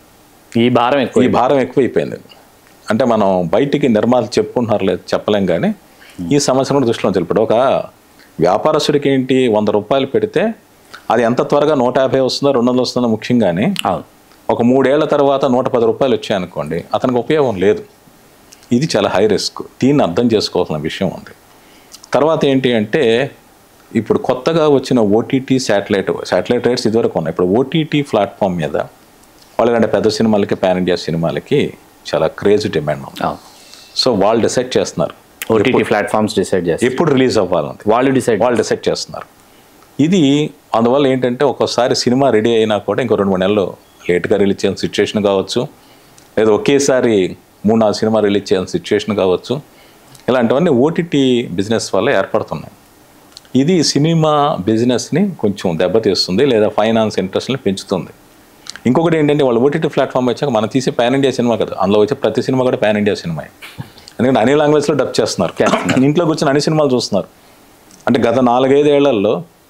ఈ భారం ఎక్కువ ఈ భారం ఎక్కువైపోయింది అంటే మనం బయటికి నిర్మాతలు చెప్పుకుంటున్నారు లేదు చెప్పలేం కానీ ఈ సమస్యను కూడా దృష్టిలో తెలిపాడు ఒక వ్యాపారస్తుడికి ఏంటి వంద రూపాయలు పెడితే అది ఎంత త్వరగా నూట యాభై వస్తుందో రెండు వందలు వస్తుందో ముఖ్యంగానే అవును ఒక మూడేళ్ల తర్వాత నూట పది రూపాయలు వచ్చాయనుకోండి అతనికి ఉపయోగం లేదు ఇది చాలా హై రిస్క్ దీన్ని అర్థం చేసుకోవాల్సిన విషయం ఉంది తర్వాత ఏంటి అంటే ఇప్పుడు కొత్తగా వచ్చిన ఓటీటీ శాటిలైట్ శాటిలైట్ రేట్స్ ఇదివరకు ఉన్నాయి ఇప్పుడు ఓటీటీ ప్లాట్ఫామ్ మీద వాళ్ళకంటే పెద్ద సినిమాలకి పాన్ ఇండియా సినిమాలకి చాలా క్రేజ్ డిమాండ్ ఉంది అవును సో వాళ్ళు డిసైడ్ చేస్తున్నారు ఓటీటీ ప్లాట్ఫామ్స్ డిసైడ్ చేస్తారు ఎప్పుడు రిలీజ్ అవ్వాలని వాళ్ళు డిసైడ్ వాళ్ళు డిసైడ్ చేస్తున్నారు ఇది అందువల్ల ఏంటంటే ఒక్కోసారి సినిమా రెడీ అయినా కూడా ఇంకో రెండు మూడు నెలలు లేట్గా రిలీజ్ చేయాల్సిన సిచ్యువేషన్ కావచ్చు లేదా ఒకేసారి మూడు నాలుగు సినిమా రిలీజ్ చేయాల్సిన సిచ్యువేషన్ కావచ్చు ఇలాంటివన్నీ ఓటీటీ బిజినెస్ వల్ల ఏర్పడుతున్నాయి ఇది సినిమా బిజినెస్ని కొంచెం దెబ్బతీస్తుంది లేదా ఫైనాన్స్ ఇంట్రెస్ట్ని పెంచుతుంది ఇంకొకటి ఏంటంటే వాళ్ళు ఓటీటీ ప్లాట్ఫామ్ వచ్చాక మనం తీసే పాన్ ఇండియా సినిమా కదా అందులో వచ్చే ప్రతి సినిమా కూడా పాన్ ఇండియా సినిమా ఎందుకంటే అన్ని లాంగ్వేజ్లో డబ్ చేస్తున్నారు ఇంట్లో కూర్చొని అన్ని సినిమాలు చూస్తున్నారు అంటే గత నాలుగైదేళ్లలో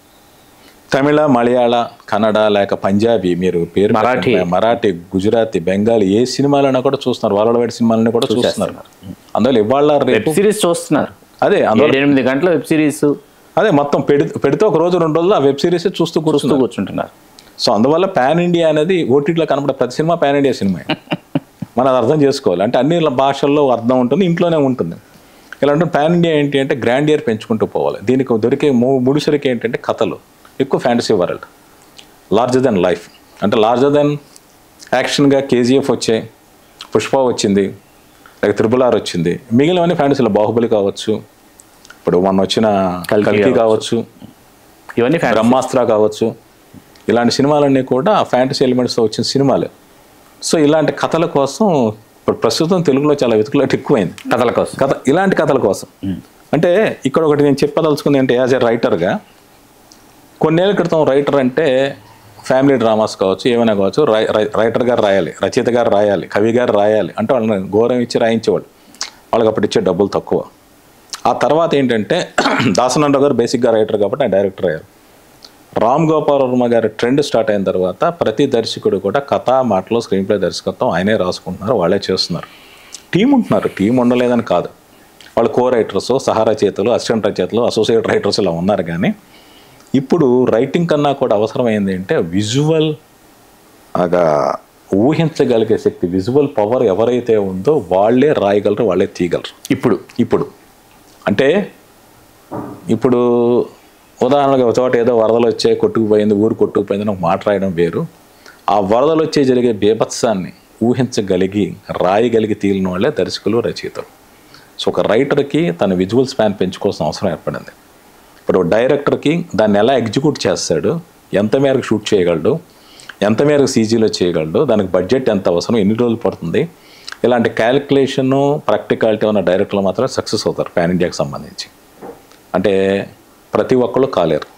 తమిళ మలయాళ కన్నడ లేక పంజాబీ మీరు పేరు మరాఠీ. పెట్టండి. మరాఠీ గుజరాతీ బెంగాలీ ఏ సినిమాలైనా కూడా చూస్తున్నారు వాళ్ళ వైడ్ సినిమాలని కూడా చూస్తున్నారు అందువల్ల ఇవాళ వెబ్ రేపు సిరీస్ చూస్తున్నారు అదే అందువల్ల ఏడెనిమిది గంటల వెబ్ సిరీస్ అదే మొత్తం పెడి పెడితే ఒక రోజు రెండు రోజులు ఆ వెబ్ సిరీస్ చూస్తూ చూస్తూ కూర్చున్నారు కూర్చుంటున్నారు సో అందువల్ల పాన్ ఇండియా అనేది ఓటీటీలో కనబడే ప్రతి సినిమా పాన్ ఇండియా సినిమా మనం అది అర్థం చేసుకోవాలి అంటే అన్ని భాషల్లో అర్థం ఉంటుంది ఇంట్లోనే ఉంటుంది ఇలాంటి పాన్ ఇండియా ఏంటి అంటే గ్రాండ్ ఇయర్ పెంచుకుంటూ పోవాలి దీనికి దొరికే ము- ముడిసరికి ఏంటంటే కథలు ఎక్కువ fantasy world larger than life అంటే లార్జర్ దెన్ యాక్షన్గా కేజీఎఫ్ వచ్చాయి పుష్ప వచ్చింది లేక త్రిబుల్ ఆర్ వచ్చింది మిగిలినవన్నీ ఫ్యాంటసీలో బాహుబలి కావచ్చు ఇప్పుడు మొన్న వచ్చిన కల్కి కల్కి కావచ్చు ఇవన్నీ ఫ్యాన్ బ్రహ్మాస్త్ర కావచ్చు ఇలాంటి సినిమాలన్నీ కూడా ఫ్యాంటసీ ఎలిమెంట్స్తో వచ్చిన సినిమాలే సో ఇలాంటి కథల కోసం ఇప్పుడు ప్రస్తుతం తెలుగులో చాలా వెతుకులాట ఎక్కువైంది కథల కోసం కథ ఇలాంటి కథల కోసం అంటే ఇక్కడ ఒకటి నేను చెప్పదలుచుకుంది అంటే యాజ్ ఎ రైటర్గా కొన్నేళ్ల క్రితం రైటర్ అంటే ఫ్యామిలీ డ్రామాస్ కావచ్చు ఏమైనా కావచ్చు రై- రై- రైటర్ గారు రాయాలి రచయిత గారు రాయాలి కవి గారు రాయాలి అంటే వాళ్ళని గౌరవం ఇచ్చి రాయించేవాళ్ళు వాళ్ళకి అప్పుడు ఇచ్చే డబ్బులు తక్కువ ఆ తర్వాత ఏంటంటే దాసనండ గారు బేసిక్గా రైటర్ కాబట్టి ఆయన డైరెక్టర్ అయ్యారు రామ్ గోపాల్ వర్మ గారి ట్రెండ్ స్టార్ట్ అయిన తర్వాత ప్రతి దర్శకుడు కూడా కథ మాటలు స్క్రీన్ ప్లే దర్శకత్వం ఆయనే రాసుకుంటున్నారు వాళ్ళే చేస్తున్నారు టీం ఉంటున్నారు టీం ఉండలేదని కాదు వాళ్ళు కో రైటర్స్ సహారా చేతులు అసిస్టెంట్ రచయితలు అసోసియేట్ రైటర్స్ ఇలా ఉన్నారు కానీ ఇప్పుడు రైటింగ్ కన్నా కూడా అవసరమైంది అంటే విజువల్ ఆగా ఊహించగలిగే శక్తి విజువల్ పవర్ ఎవరైతే ఉందో వాళ్ళే రాయగలరు వాళ్ళే తీయగలరు ఇప్పుడు ఇప్పుడు అంటే ఇప్పుడు ఉదాహరణగా ఒక చోట ఏదో వరదలు వచ్చాయి కొట్టుకుపోయింది ఊరు కొట్టుకుపోయింది అని ఒక మాట రాయడం వేరు ఆ వరదలు వచ్చే జరిగే బీభత్సాన్ని ఊహించగలిగి రాయగలిగి తీలిన వాళ్ళే దర్శకులు రచయితలు సో ఒక రైటర్కి తన విజువల్ స్పాన్ పెంచుకోవాల్సిన అవసరం ఏర్పడింది ఇప్పుడు డైరెక్టర్కి దాన్ని ఎలా ఎగ్జిక్యూట్ చేస్తాడు ఎంత మేరకు షూట్ చేయగలడు ఎంత మేరకు సీజీలో చేయగలడు దానికి బడ్జెట్ ఎంత అవసరం ఎన్ని రోజులు పడుతుంది ఇలాంటి క్యాలిక్యులేషన్ ప్రాక్టికాలిటీ ఉన్న డైరెక్టర్లు మాత్రమే సక్సెస్ అవుతారు పాన్ ఇండియాకి సంబంధించి అంటే ప్రతి ఒక్కళ్ళు కాలేరు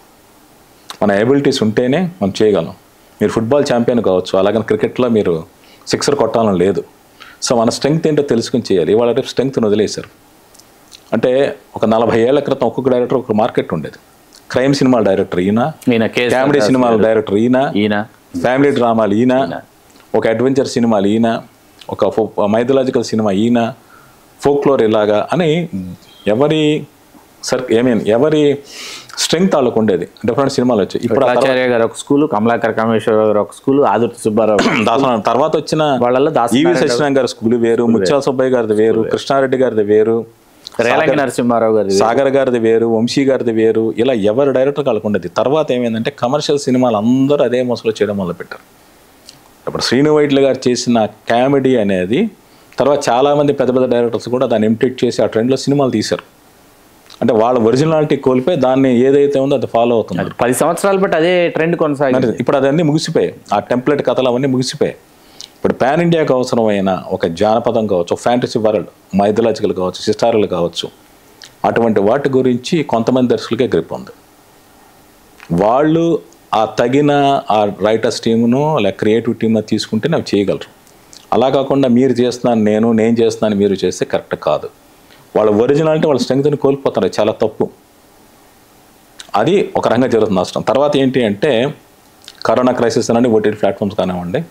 మన ఎబిలిటీస్ ఉంటేనే మనం చేయగలం మీరు ఫుట్బాల్ ఛాంపియన్ కావచ్చు అలాగని క్రికెట్లో మీరు సిక్సర్ కొట్టాలని లేదు సో మన స్ట్రెంగ్త్ ఏంటో తెలుసుకుని చేయాలి ఇవాళ రేపు స్ట్రెంగ్త్ని వదిలేశారు అంటే ఒక నలభై ఏళ్ల క్రితం ఒక్కొక్క డైరెక్టర్ ఒక మార్కెట్ ఉండేది క్రైమ్ సినిమాల డైరెక్టర్ ఈయన ఈయన కేఎస్ కామెడీ సినిమాల డైరెక్టర్ ఈయన ఈయన ఫ్యామిలీ డ్రామాలు ఈయన ఒక అడ్వెంచర్ సినిమాలు ఈయన ఒక మైథలాజికల్ సినిమా ఈయన ఫోక్లోర్ ఇలాగా అని ఎవరి సర్ ఐ మీన్ ఎవరి స్ట్రెంగ్త్ వాళ్ళకు ఉండేది డిఫరెంట్ సినిమాలు వచ్చాయి ఇప్పుడు ఆ ఆచార్య గారు ఒక స్కూల్ కమలాకర్ కామేశ్వరరావు గారు ఒక స్కూల్ ఆదుర్తి సుబ్బారావు దాసన తర్వాత వచ్చిన వాళ్ళల్లో దాస ఈవి సత్యనారాయణ గారి స్కూల్ వేరు ముత్యాల సుబ్బయ్య గారిది వేరు కృష్ణారెడ్డి గారిది వేరు రేలంగి నరసింహారావు గారి సాగర్ గారిది వేరు వంశీ గారిది వేరు ఇలా ఎవరు డైరెక్టర్ వాళ్ళకు ఉండేది తర్వాత ఏమైందంటే కమర్షియల్ సినిమాలు అందరూ అదే మోసలో చేయడం మొదలుపెట్టారు ఇప్పుడు శ్రీను వైట్ల గారు చేసిన కామెడీ అనేది తర్వాత చాలామంది పెద్ద పెద్ద డైరెక్టర్స్ కూడా దాన్ని ఇమిటేట్ చేసి ఆ ట్రెండ్లో సినిమాలు తీశారు అంటే వాళ్ళ ఒరిజినాలిటీ కోల్పోయి దాన్ని ఏదైతే ఉందో అది ఫాలో అవుతుంది అది పది సంవత్సరాలు బట్టి అదే ట్రెండ్ కొనసాగింది మరి ఇప్పుడు అదన్నీ ముగిసిపోయాయి ఆ టెంప్లెట్ కథలు అవన్నీ ముగిసిపోయాయి ఇప్పుడు పాన్ ఇండియాకి అవసరమైన ఒక జానపదం కావచ్చు ఒక ఫ్యాంటసీ వరల్డ్ మైథలాజికల్ కావచ్చు సిస్టారికల్ కావచ్చు అటువంటి వాటి గురించి కొంతమంది దర్శకులకే గ్రిప్ ఉంది వాళ్ళు ఆ తగిన ఆ రైటర్స్ టీమును లేక క్రియేటివ్ టీమ్ను తీసుకుంటే అవి చేయగలరు అలా కాకుండా మీరు చేస్తున్నాను నేను నేను చేస్తున్నాను మీరు చేస్తే కరెక్ట్ కాదు వాళ్ళ ఒరిజినాలిటీ వాళ్ళ స్ట్రెంగ్త్ని కోల్పోతారు అది చాలా తప్పు అది ఒక రకంగా జరుగుతుంది నష్టం తర్వాత ఏంటి అంటే కరోనా క్రైసిస్ అని ఓటీటీ ప్లాట్ఫామ్స్ కానివ్వండి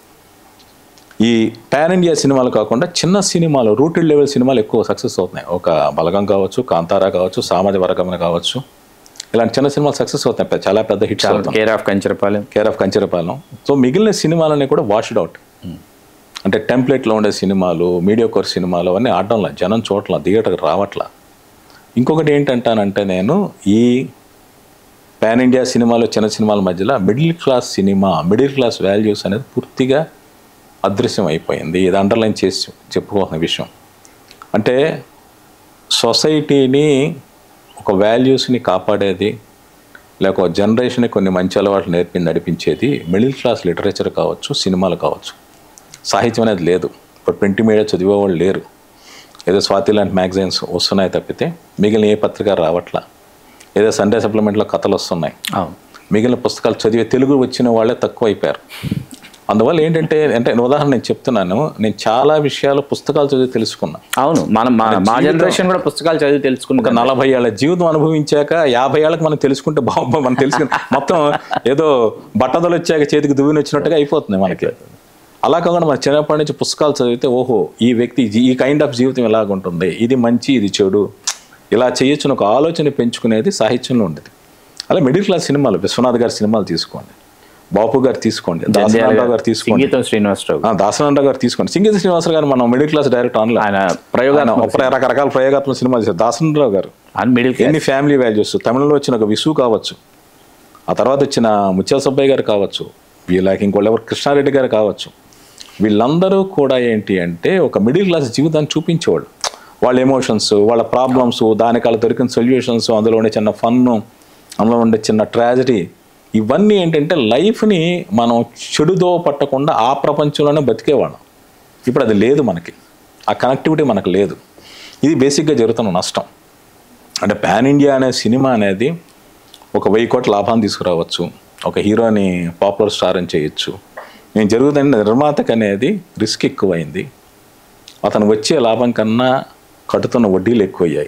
ఈ పాన్ ఇండియా సినిమాలు కాకుండా చిన్న సినిమాలు రూటెడ్ లెవెల్ సినిమాలు ఎక్కువ సక్సెస్ అవుతున్నాయి ఒక బలగం కావచ్చు కాంతారా కావచ్చు సామాజిక వర్గమన కావచ్చు ఇలాంటి చిన్న సినిమాలు సక్సెస్ అవుతాయి పెద్ద- చాలా పెద్ద హిట్స్ అవుతాయి care of Kancharapalem care of Kancherapalem so మిగిలిన సినిమాలన్నీ కూడా వాష్డ్ అవుట్ అంటే టెంప్లెట్లో ఉండే సినిమాలు మీడియా కోర్ సినిమాలు అవన్నీ ఆడడంలా జనం చూడట్లా థియేటర్కి రావట్లా ఇంకొకటి ఏంటంటానంటే నేను ఈ పాన్ ఇండియా సినిమాలు చిన్న సినిమాల మధ్యలో middle class cinema middle class values అనేది పూర్తిగా అదృశ్యం అయిపోయింది ఇది అండర్లైన్ చేసి చెప్పుకోవాల్సిన విషయం అంటే సొసైటీని ఒక వాల్యూస్ని కాపాడేది లేక ఒక జనరేషన్కి కొన్ని మంచి అలవాట్లు నేర్పి నడిపించేది మిడిల్ క్లాస్ లిటరేచర్ కావచ్చు సినిమాలు కావచ్చు సాహిత్యం అనేది లేదు ఇప్పుడు ప్రింట్ మీడియా చదివేవాళ్ళు లేరు ఏదో స్వాతి లాంటి మ్యాగజైన్స్ వస్తున్నాయి తప్పితే మిగిలిన ఏ పత్రిక రావట్లా ఏదో సండే సప్లిమెంట్లో కథలు వస్తున్నాయి అవును మిగిలిన పుస్తకాలు చదివే తెలుగు వచ్చిన వాళ్ళే తక్కువ అయిపోయారు అందువల్ల ఏంటంటే అంటే ఉదాహరణ నేను చెప్తున్నాను నేను చాలా విషయాలు పుస్తకాలు చదివి తెలుసుకున్నా అవును మనం మా- మా జనరేషన్ కూడా పుస్తకాలు చదివి ఒక తెలుసుకున్నాం నలభై ఏళ్ళ జీవితం అనుభవించాక యాభై ఏళ్ళకి మనం తెలుసుకుంటే బాగుంది మనం తెలుసుకుని మొత్తం ఏదో బట్టదలు వచ్చాక చేతికి దువ్విని వచ్చినట్టుగా అయిపోతుంది మనకి అలా కాకుండా మన చిన్నప్పటి నుంచి పుస్తకాలు చదివితే ఓహో ఈ వ్యక్తి జీ- ఈ కైండ్ ఆఫ్ జీవితం ఎలాగుంటుంది ఇది మంచి ఇది చెడు ఇలా చేయొచ్చుని ఒక ఆలోచన పెంచుకునేది సాహిత్యంలో ఉండేది అలా మిడిల్ క్లాస్ సినిమాలు విశ్వనాథ్ గారి సినిమాలు తీసుకోండి బాపు గారు తీసుకోండి దాసనారాయణ గారు తీసుకోండి సంగీతం శ్రీనివాసరావు ఆ, దాసనారాయణ గారు తీసుకోండి సింగీత శ్రీనివాసరావు గారు మనం మిడిల్ క్లాస్ డైరెక్టర్ అనలే ఆయన ప్రయోగాలు ఆయన ఒక రకరకాల ప్రయోగాత్మక సినిమాలు చేశారు దాసనరావు గారు అండ్ మిడిల్ క్లాస్ ఎన్ని ఫ్యామిలీ వాల్యూస్ తమిళంలో వచ్చిన ఒక విసు కావచ్చు ఆ తర్వాత వచ్చిన ముత్యాల సుబ్బయ్య గారు కావచ్చు వీళ్ళకి ఇంకోళ్ళు ఎవరు కృష్ణారెడ్డి గారు కావచ్చు వీళ్ళందరూ కూడా ఏంటి అంటే ఒక మిడిల్ క్లాస్ జీవితాన్ని చూపించేవాళ్ళు వాళ్ళ ఎమోషన్స్ వాళ్ళ ప్రాబ్లమ్స్ దానికి వాళ్ళ దొరికిన సొల్యూషన్స్ అందులో ఉండే చిన్న ఫన్ అందులో ఉండే చిన్న ట్రాజడీ ఇవన్నీ ఏంటంటే లైఫ్ని మనం చెడుదో పట్టకుండా ఆ ప్రపంచంలోనే బతికేవాళ్ళం ఇప్పుడు అది లేదు మనకి ఆ కనెక్టివిటీ మనకు లేదు ఇది బేసిక్గా జరుగుతున్న నష్టం అంటే పాన్ ఇండియా అనే సినిమా అనేది ఒక వెయ్యి కోట్ల లాభాన్ని తీసుకురావచ్చు ఒక హీరోని పాపులర్ స్టార్ అని చేయొచ్చు నేను జరుగుతున్న నిర్మాతకు అనేది రిస్క్ ఎక్కువైంది అతను వచ్చే లాభం కన్నా కట్టుతున్న వడ్డీలు ఎక్కువయ్యాయి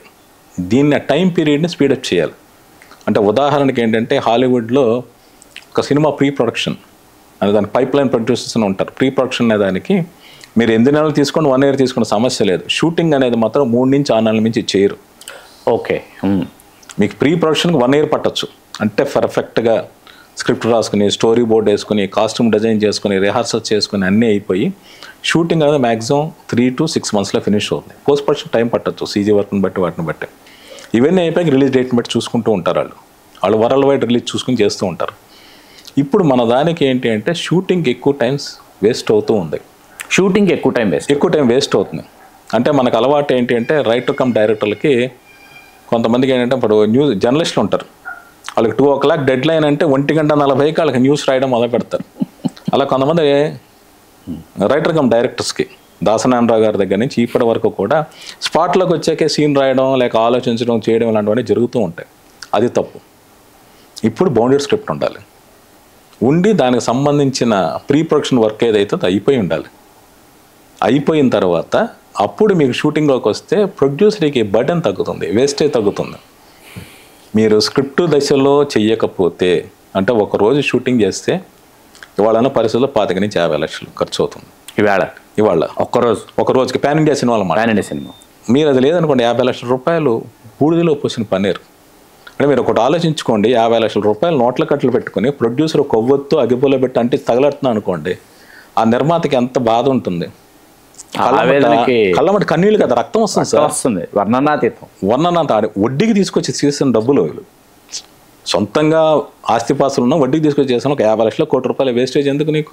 దీన్ని ఆ టైం పీరియడ్ని స్పీడప్ చేయాలి అంటే ఉదాహరణకి ఏంటంటే హాలీవుడ్లో ఒక సినిమా ప్రీ ప్రొడక్షన్ అనే దానికి పైప్ లైన్ ప్రొడ్యూసర్స్ అని ఉంటారు ప్రీ ప్రొడక్షన్ అనే దానికి మీరు ఎనిమిది నెలలు తీసుకోండి వన్ ఇయర్ తీసుకున్న సమస్య లేదు షూటింగ్ అనేది మాత్రం మూడు నుంచి ఆరు నెలల నుంచి చేయరు ఓకే ఉమ్. మీకు ప్రీ ప్రొడక్షన్కి వన్ ఇయర్ పట్టొచ్చు అంటే పర్ఫెక్ట్గా స్క్రిప్ట్ రాసుకుని స్టోరీ బోర్డ్ వేసుకుని కాస్ట్యూమ్ డిజైన్ చేసుకుని రిహార్సల్ చేసుకుని అన్నీ అయిపోయి షూటింగ్ అనేది మ్యాక్సిమం త్రీ టు సిక్స్ మంత్స్లో ఫినిష్ అవుతుంది పోస్ట్ ప్రొడక్షన్ టైం పట్టొచ్చు సీజీ వర్క్ని బట్టి వాటిని బట్టి ఇవన్నీ అయిపోయి రిలీజ్ డేట్ని బట్టి చూసుకుంటూ ఉంటారు వాళ్ళు వాళ్ళు వరల్డ్ వైడ్ రిలీజ్ చూసుకుని చేస్తూ ఉంటారు ఇప్పుడు మన దానికి ఏంటి అంటే షూటింగ్ ఎక్కువ టైమ్స్ వేస్ట్ అవుతూ ఉంది షూటింగ్ ఎక్కువ టైం వేస్ట్ ఎక్కువ టైం వేస్ట్ అవుతుంది అంటే మనకు అలవాటు ఏంటి అంటే రైటర్ కమ్ డైరెక్టర్లకి కొంతమందికి ఏంటంటే ఇప్పుడు న్యూస్ జర్నలిస్టులు ఉంటారు వాళ్ళకి two o'clock deadline అంటే ఒంటి గంట నలభైకి వాళ్ళకి న్యూస్ రాయడం మొదలు పెడతారు అలా కొంతమంది రైటర్ కమ్ డైరెక్టర్స్కి దాసనారాయణరావు గారి దగ్గర నుంచి ఇప్పటి వరకు కూడా స్పాట్లోకి వచ్చాకే సీన్ రాయడం లేక ఆలోచించడం చేయడం ఇలాంటివన్నీ జరుగుతూ ఉంటాయి అది తప్పు ఇప్పుడు బౌండెడ్ స్క్రిప్ట్ ఉండాలి ఉండి దానికి సంబంధించిన ప్రీ ప్రొడక్షన్ వర్క్ ఏదైతే అది అయిపోయి ఉండాలి అయిపోయిన తర్వాత అప్పుడు మీకు షూటింగ్లోకి వస్తే ప్రొడ్యూసర్కి బర్డెన్ తగ్గుతుంది వేస్టేజ్ తగ్గుతుంది మీరు స్క్రిప్ట్ దశలో చెయ్యకపోతే అంటే ఒక రోజు షూటింగ్ చేస్తే ఇవాళ ఉన్న పరిస్థితుల్లో పాతిక నుంచి యాభై లక్షలు ఖర్చు అవుతుంది ఇవాళ ఇవాళ ఒక్కరోజు ఒక రోజుకి పాన్ ఇండియా సినిమాలు మాట ప్లాన్ సినిమా మీరు అది లేదనుకోండి యాభై లక్షల రూపాయలు బూడిదలో పోసిన పన్నీరు అంటే మీరు ఒకటి ఆలోచించుకోండి యాభై లక్షల రూపాయలు నోట్ల కట్టలు పెట్టుకుని ప్రొడ్యూసర్ కొవ్వొత్తు అగిపోలో పెట్టి అంటే తగలడుతున్నా అనుకోండి ఆ నిర్మాతకి ఎంత బాధ ఉంటుంది ఆవేదనకి కళ్ళమటి కన్నీళ్ళు కదా రక్తం వస్తుంది సార్ వస్తుంది వర్ణనాతీతం వర్ణనంత ఆడి- వడ్డీకి తీసుకొచ్చి చేసిన డబ్బులు సొంతంగా ఆస్తిపాస్తులు ఉన్న వడ్డీకి తీసుకొచ్చి చేసిన ఒక యాభై లక్షల కోటి రూపాయల వేస్టేజ్ ఎందుకు నీకు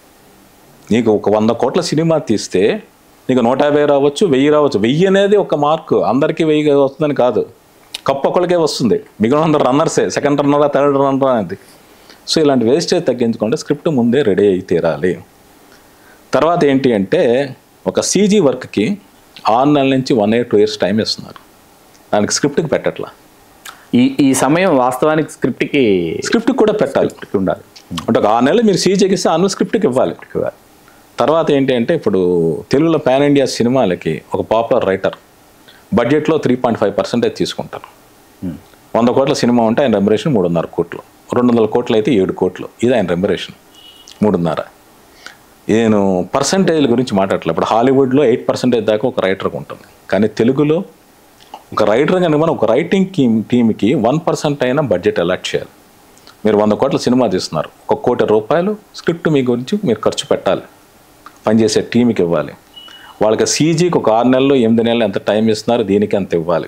నీకు ఒక వంద కోట్ల సినిమా తీస్తే నీకు నూట యాభై రావచ్చు వెయ్యి రావచ్చు వెయ్యి అనేది ఒక మార్క్ అందరికీ వెయ్యి వస్తుందని కాదు కప్పు ఒకరికే వస్తుంది మిగిలిన అందరు రన్నర్సే సెకండ్ రన్నర్ థర్డ్ రన్నర్ అనేది సో ఇలాంటి వేస్టేజ్ తగ్గించుకుంటే స్క్రిప్ట్ ముందే రెడీ అయి తీరాలి తర్వాత ఏంటి అంటే ఒక సీజీ వర్క్కి ఆరు నెలల నుంచి one year two years time ఇస్తున్నారు దానికి స్క్రిప్ట్కి పెట్టట్లా ఈ ఈ సమయం వాస్తవానికి స్క్రిప్ట్కి స్క్రిప్ట్కి కూడా పెట్టాలి ఉండాలి అంటే ఒక ఆరు నెలలు మీరు సీజీకి ఇస్తే ఆరు నెలలు స్క్రిప్ట్కి ఇవ్వాలి తర్వాత ఏంటి అంటే ఇప్పుడు తెలుగులో పాన్ ఇండియా సినిమాలకి ఒక పాపులర్ రైటర్ బడ్జెట్లో త్రీ పాయింట్ ఫైవ్ పర్సెంటేజ్ తీసుకుంటారు వంద కోట్ల సినిమా ఉంటే ఆయన రెమ్యురేషన్ మూడున్నర కోట్లు రెండు వందల కోట్లు అయితే ఏడు కోట్లు ఇది ఆయన రెమ్యురేషన్ మూడున్నర నేను పర్సంటేజ్ల గురించి మాట్లాడట్లేదు ఇప్పుడు హాలీవుడ్లో ఎయిట్ పర్సెంటేజ్ దాకా ఒక రైటర్కి ఉంటుంది కానీ తెలుగులో ఒక రైటర్ కనుక మనం ఒక రైటింగ్ టీమ్ టీమ్కి వన్ పర్సెంట్ అయినా బడ్జెట్ అలాట్ చేయాలి మీరు వంద కోట్ల సినిమా తీస్తున్నారు ఒక కోటి రూపాయలు స్క్రిప్ట్ మీ గురించి మీరు ఖర్చు పెట్టాలి పనిచేసే టీంకి ఇవ్వాలి వాళ్ళకి సీజీకి ఒక ఆరు నెలలు ఎనిమిది నెలలు ఎంత టైం ఇస్తున్నారు దీనికి అంత ఇవ్వాలి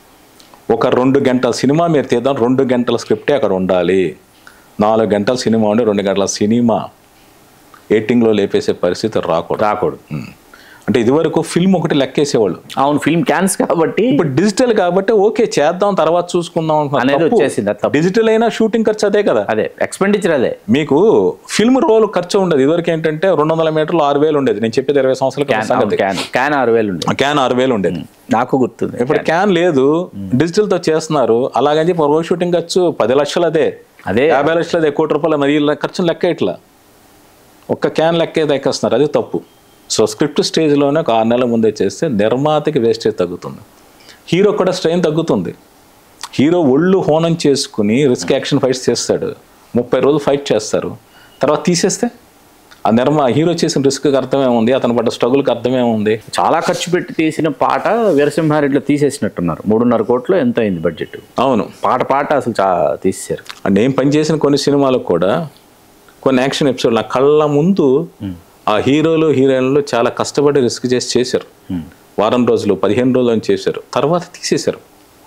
ఒక రెండు గంటల సినిమా మీరు తీద్దాం రెండు గంటల స్క్రిప్టే అక్కడ ఉండాలి నాలుగు గంటల సినిమా ఉండి రెండు గంటల సినిమా ఎయిటింగ్లో లేపేసే పరిస్థితి రాకూడదు రాకూడదు ఉమ్. అంటే ఇదివరకు ఫిల్మ్ ఒకటి లెక్కేసేవాళ్ళు అవును ఫిల్మ్ క్యాన్స్ కాబట్టి ఇప్పుడు డిజిటల్ కాబట్టి ఓకే చేద్దాం తర్వాత చూసుకుందాం అనుకున్నారు. అనేది తప్పు. వచ్చేసింది, అది తప్పు. డిజిటల్ అయినా షూటింగ్ ఖర్చు అదే కదా అదే ఎక్స్పెండిచర్ అదే మీకు ఫిల్మ్ రోల్ ఖర్చు ఉండదు ఇదివరకు ఏంటంటే రెండు వందల మీటర్లు ఆరు వేలు ఉండేది నేను చెప్పేది ఇరవై సంవత్సరాల క్రితం క్యాన్ సంగతి క్యాన్ క్యాన్ ఆరు వేలు ఉండే క్యాన్ ఆరు వేలు ఉండేది నాకు గుర్తుంది ఇప్పుడు క్యాన్ లేదు డిజిటల్ తో చేస్తున్నారు అలాగని చెప్పి రోజు షూటింగ్ ఖర్చు పది లక్షలు అదే అదే యాభై లక్షలు అదే కోటి రూపాయలు మరి ఈ ఖర్చు లెక్క ఇట్లా ఒక్క క్యాన్ లెక్కే దక్కేస్తున్నారు అది తప్పు సో స్క్రిప్ట్ స్టేజ్లోనే ఒక ఆరు నెలల ముందే చేస్తే నిర్మాతకి వేస్టేజ్ తగ్గుతుంది హీరో కూడా స్ట్రెయిన్ తగ్గుతుంది హీరో ఒళ్ళు హోనం చేసుకుని రిస్క్ యాక్షన్ ఫైట్స్ చేస్తాడు ముప్పై రోజులు ఫైట్ చేస్తారు తర్వాత తీసేస్తే ఆ నిర్మా హీరో చేసిన రిస్క్కి అర్థమేముంది అతను పడ్డ స్ట్రగుల్కి అర్థమేముంది చాలా ఖర్చు పెట్టి తీసిన పాట వీరసింహారెడ్డిలో తీసేసినట్టున్నారు మూడున్నర కోట్లు ఎంత అయింది బడ్జెట్ అవును పాట పాట అసలు చా తీసేశారు అండ్ నేను పనిచేసిన కొన్ని సినిమాలకు కూడా కొన్ని యాక్షన్ ఎపిసోడ్ నా కళ్ళ ముందు ఆ హీరోలు హీరోయిన్లు చాలా కష్టపడి రిస్క్ చేసి చేశారు వారం రోజులు పదిహేను రోజులు అని చేశారు తర్వాత తీసేశారు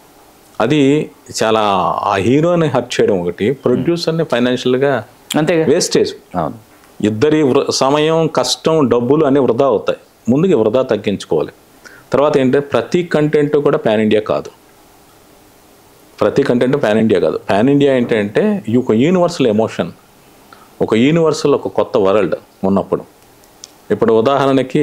అది చాలా ఆ హీరోని హర్ట్ చేయడం ఒకటి ప్రొడ్యూసర్ని ఫైనాన్షియల్గా అంతేగా వేస్టేజ్ అవును ఇద్దరి వృ- సమయం కష్టం డబ్బులు అన్నీ వృధా అవుతాయి ముందుకి వృధా తగ్గించుకోవాలి తర్వాత ఏంటంటే ప్రతి కంటెంట్ కూడా పాన్ ఇండియా కాదు ప్రతి కంటెంట్ పాన్ ఇండియా కాదు పాన్ ఇండియా ఏంటంటే ఈ ఒక యూనివర్సల్ ఎమోషన్ ఒక యూనివర్సల్ ఒక కొత్త వరల్డ్ ఉన్నప్పుడు ఇప్పుడు ఉదాహరణకి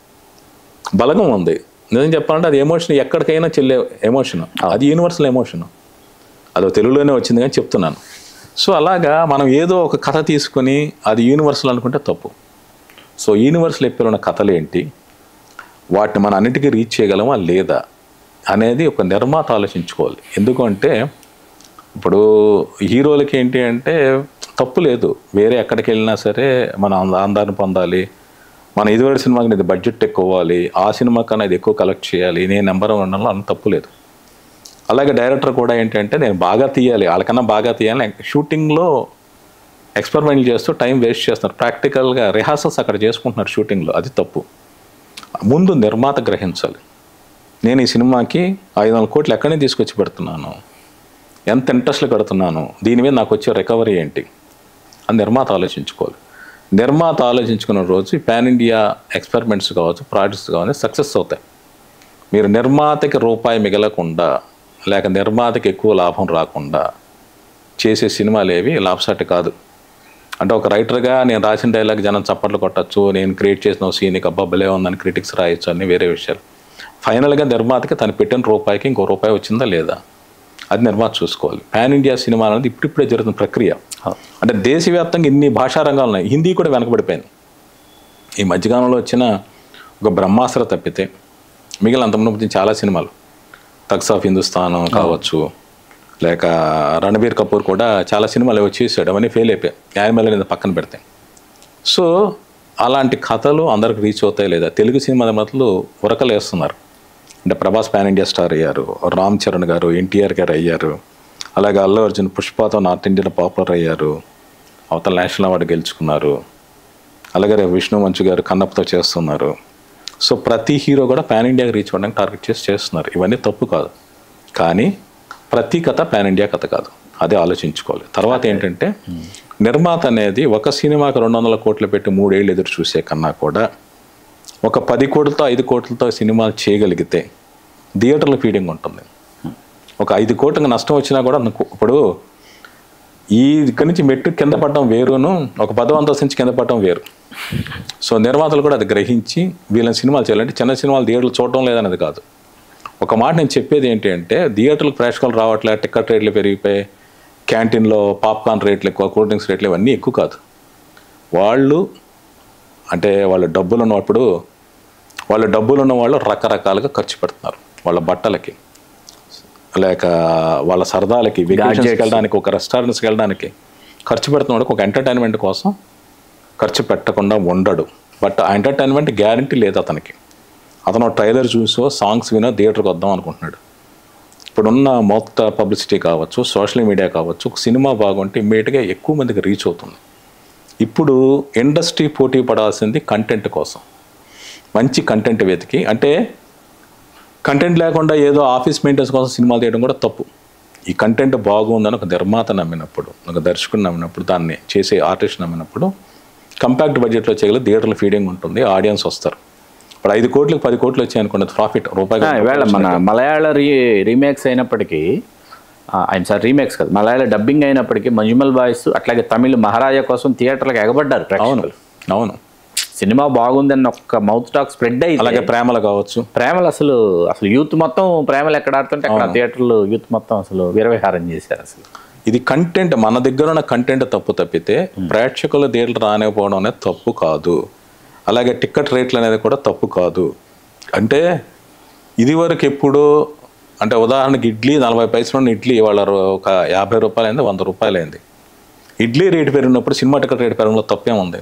బలగం ఉంది నిజం చెప్పాలంటే అది ఎమోషన్ ఎక్కడికైనా చెల్లే ఎమోషన్ అది యూనివర్సల్ ఎమోషన్ అది తెలుగులోనే వచ్చింది కానీ చెప్తున్నాను సో అలాగా మనం ఏదో ఒక కథ తీసుకొని అది యూనివర్సల్ అనుకుంటే తప్పు సో యూనివర్సల్ ఎప్పుడు ఉన్న కథలు ఏంటి వాటిని మన అన్నిటికీ రీచ్ చేయగలమా లేదా అనేది ఒక నిర్మాత ఆలోచించుకోవాలి ఎందుకంటే ఇప్పుడు హీరోలకి ఏంటి అంటే తప్పు లేదు వేరే ఎక్కడికి వెళ్ళినా సరే మన అంద- అందాన్ని పొందాలి మన ఇదివరకు సినిమాకి ఇది బడ్జెట్ ఎక్కువ అవ్వాలి ఆ సినిమా కన్నా ఇది ఎక్కువ కలెక్ట్ చేయాలి నేను నెంబర్ ఉండడంలో అంత తప్పు లేదు అలాగే డైరెక్టర్ కూడా ఏంటంటే నేను బాగా తీయాలి వాళ్ళకన్నా బాగా తీయాలి షూటింగ్లో ఎక్స్పెరిమెంట్ చేస్తూ టైం వేస్ట్ చేస్తున్నారు ప్రాక్టికల్గా రిహార్సల్స్ అక్కడ చేసుకుంటున్నారు షూటింగ్లో అది తప్పు ముందు నిర్మాత గ్రహించాలి నేను ఈ సినిమాకి ఐదు వందల కోట్లు ఎక్కడి నుంచి తీసుకొచ్చి పెడుతున్నాను ఎంత ఇంట్రెస్ట్లు కడుతున్నాను దీని మీద నాకు వచ్చే రికవరీ ఏంటి అని నిర్మాత ఆలోచించుకోవాలి నిర్మాత ఆలోచించుకున్న రోజు ఈ పాన్ ఇండియా ఎక్స్పెరిమెంట్స్ కావచ్చు ప్రాజెక్ట్స్ కావచ్చు సక్సెస్ అవుతాయి మీరు నిర్మాతకి రూపాయి మిగలకుండా లేక నిర్మాతకి ఎక్కువ లాభం రాకుండా చేసే సినిమాలు ఏవి లాభసాటి కాదు అంటే ఒక రైటర్గా నేను రాసిన డైలాగ్ జనం చప్పట్లు కొట్టచ్చు నేను క్రియేట్ చేసిన సీన్కి అబ్బా భలే ఉందని క్రిటిక్స్ రాయొచ్చు అన్ని వేరే విషయాలు ఫైనల్గా నిర్మాతకి తను పెట్టిన రూపాయికి ఇంకో రూపాయి వచ్చిందా లేదా అది నిర్మాత చూసుకోవాలి పాన్ ఇండియా సినిమా అనేది ఇప్పుడిప్పుడే జరుగుతున్న ప్రక్రియ అంటే దేశవ్యాప్తంగా ఇన్ని భాషా రంగాలు ఉన్నాయి హిందీ కూడా వెనకబడిపోయింది ఈ మధ్యకాలంలో వచ్చిన ఒక బ్రహ్మాస్త్ర తప్పితే మిగిలిన అంతకుముందు చాలా సినిమాలు తక్స్ ఆఫ్ హిందుస్థాన్ కావచ్చు లేక రణబీర్ కపూర్ కూడా చాలా సినిమాలు ఏవో చేశాడు అవన్నీ ఫెయిల్ అయిపోయాయి యానిమల్ అనేది పక్కన పెడితే సో అలాంటి కథలు అందరికి రీచ్ అవుతాయి లేదా తెలుగు సినిమా నిర్మాతలు ఉరకలు వేస్తున్నారు అంటే ప్రభాస్ పాన్ ఇండియా స్టార్ అయ్యారు రామ్ చరణ్ గారు ఎన్టీఆర్ గారు అయ్యారు అలాగే అల్లు అర్జున్ పుష్పతో నార్త్ ఇండియాలో పాపులర్ అయ్యారు అవతల నేషనల్ అవార్డు గెలుచుకున్నారు అలాగే రేపు విష్ణు మంచు గారు కన్నప్పతో చేస్తున్నారు సో ప్రతి హీరో కూడా పాన్ ఇండియాకి రీచ్ అవ్వడానికి టార్గెట్ చేసి చేస్తున్నారు ఇవన్నీ తప్పు కాదు కానీ ప్రతి కథ పాన్ ఇండియా కథ కాదు అదే ఆలోచించుకోవాలి తర్వాత ఏంటంటే నిర్మాత అనేది ఒక సినిమాకి రెండు వందల కోట్లు పెట్టి మూడేళ్ళు ఎదురు చూసే కన్నా కూడా ఒక పది కోట్లతో ఐదు కోట్లతో సినిమాలు చేయగలిగితే థియేటర్ల ఫీడింగ్ ఉంటుంది ఒక ఐదు కోట్లకు నష్టం వచ్చినా కూడా అనుకో- ఇప్పుడు ఈ ఇక్కడి నుంచి మెట్టు కింద పడడం వేరును ఒక పదో అంతస్తు నుంచి కింద పడడం వేరు సో నిర్మాతలు కూడా అది గ్రహించి వీళ్ళని సినిమాలు చేయాలంటే చిన్న సినిమాలు థియేటర్లు చూడటం లేదనేది కాదు ఒక మాట నేను చెప్పేది ఏంటి అంటే థియేటర్లకు ప్రేక్షకులు రావట్లే టికెట్ రేట్లు పెరిగిపోయి క్యాంటీన్లో పాప్కార్న్ రేట్లు ఎక్కువ కూల్ డ్రింక్స్ రేట్లు ఇవన్నీ ఎక్కువ కాదు వాళ్ళు అంటే వాళ్ళ డబ్బులు ఉన్నప్పుడు వాళ్ళ డబ్బులు ఉన్న వాళ్ళు రకరకాలుగా ఖర్చు పెడుతున్నారు వాళ్ళ బట్టలకి లేక వాళ్ళ సరదాలకి వెకేషన్స్కి వెళ్ళడానికి ఒక రెస్టారెంట్స్కి వెళ్ళడానికి ఖర్చు పెడుతున్నాడు ఒక ఎంటర్టైన్మెంట్ కోసం ఖర్చు పెట్టకుండా ఉండడు బట్ ఆ ఎంటర్టైన్మెంట్ గ్యారంటీ లేదు అతనికి అతను ట్రైలర్ చూసో సాంగ్స్ వినో థియేటర్కి వద్దాం అనుకుంటున్నాడు ఇప్పుడున్న మొత్త పబ్లిసిటీ కావచ్చు సోషల్ మీడియా కావచ్చు ఒక సినిమా బాగుంటే ఇమ్మీడియట్గా ఎక్కువ మందికి రీచ్ అవుతుంది ఇప్పుడు ఇండస్ట్రీ పోటీ పడాల్సింది కంటెంట్ కోసం మంచి కంటెంట్ వెతికి అంటే కంటెంట్ లేకుండా ఏదో ఆఫీస్ మెయింటెన్స్ కోసం సినిమాలు తీయడం కూడా తప్పు ఈ కంటెంట్ బాగుందని ఒక నిర్మాత నమ్మినప్పుడు ఒక దర్శకుడు నమ్మినప్పుడు దాన్ని చేసే ఆర్టిస్ట్ నమ్మినప్పుడు కంపాక్ట్ బడ్జెట్లో చేయగల థియేటర్ల ఫీడింగ్ ఉంటుంది ఆడియన్స్ వస్తారు ఇప్పుడు ఐదు కోట్లకు పది కోట్లు వచ్చాయి అనుకోండి ప్రాఫిట్ రూపాయి ఆ, ఇవాళ మన మలయాళ రీ రీమేక్స్ అయినప్పటికీ ఆ, ఆయన సార్ రీమేక్స్ కాదు మలయాళ డబ్బింగ్ అయినప్పటికీ మంజుమల్ బాయ్స్ అట్లాగే తమిళ మహారాజా కోసం థియేటర్లకు ఎగబడ్డారు అవును ప్రేక్షకులు అవును సినిమా బాగుందని ఒక్క మౌత్ టాక్ స్ప్రెడ్ అయ్యి అలాగే ప్రేమలు కావచ్చు ప్రేమలు అసలు అసలు యూత్ మొత్తం ప్రేమలు ఎక్కడ ఆడుతుంటే అక్కడ థియేటర్లు యూత్ మొత్తం అసలు వీరవిహారం చేశారు అసలు ఇది కంటెంట్ మన దగ్గర ఉన్న కంటెంట్ తప్పు తప్పితే ప్రేక్షకులు థియేటర్ రానివ్వడం అనేది తప్పు కాదు అలాగే టికెట్ రేట్లు అనేది కూడా తప్పు కాదు అంటే ఇది వరకు ఎప్పుడు అంటే ఉదాహరణకి ఇడ్లీ నలభై పైసలు ఉన్న ఇడ్లీ ఇవాళ రో- ఒక యాభై రూపాయలు అయింది వంద రూపాయలు అయింది ఇడ్లీ రేటు పెరిగినప్పుడు సినిమా టికెట్ రేటు పెరగడంలో తప్పేముంది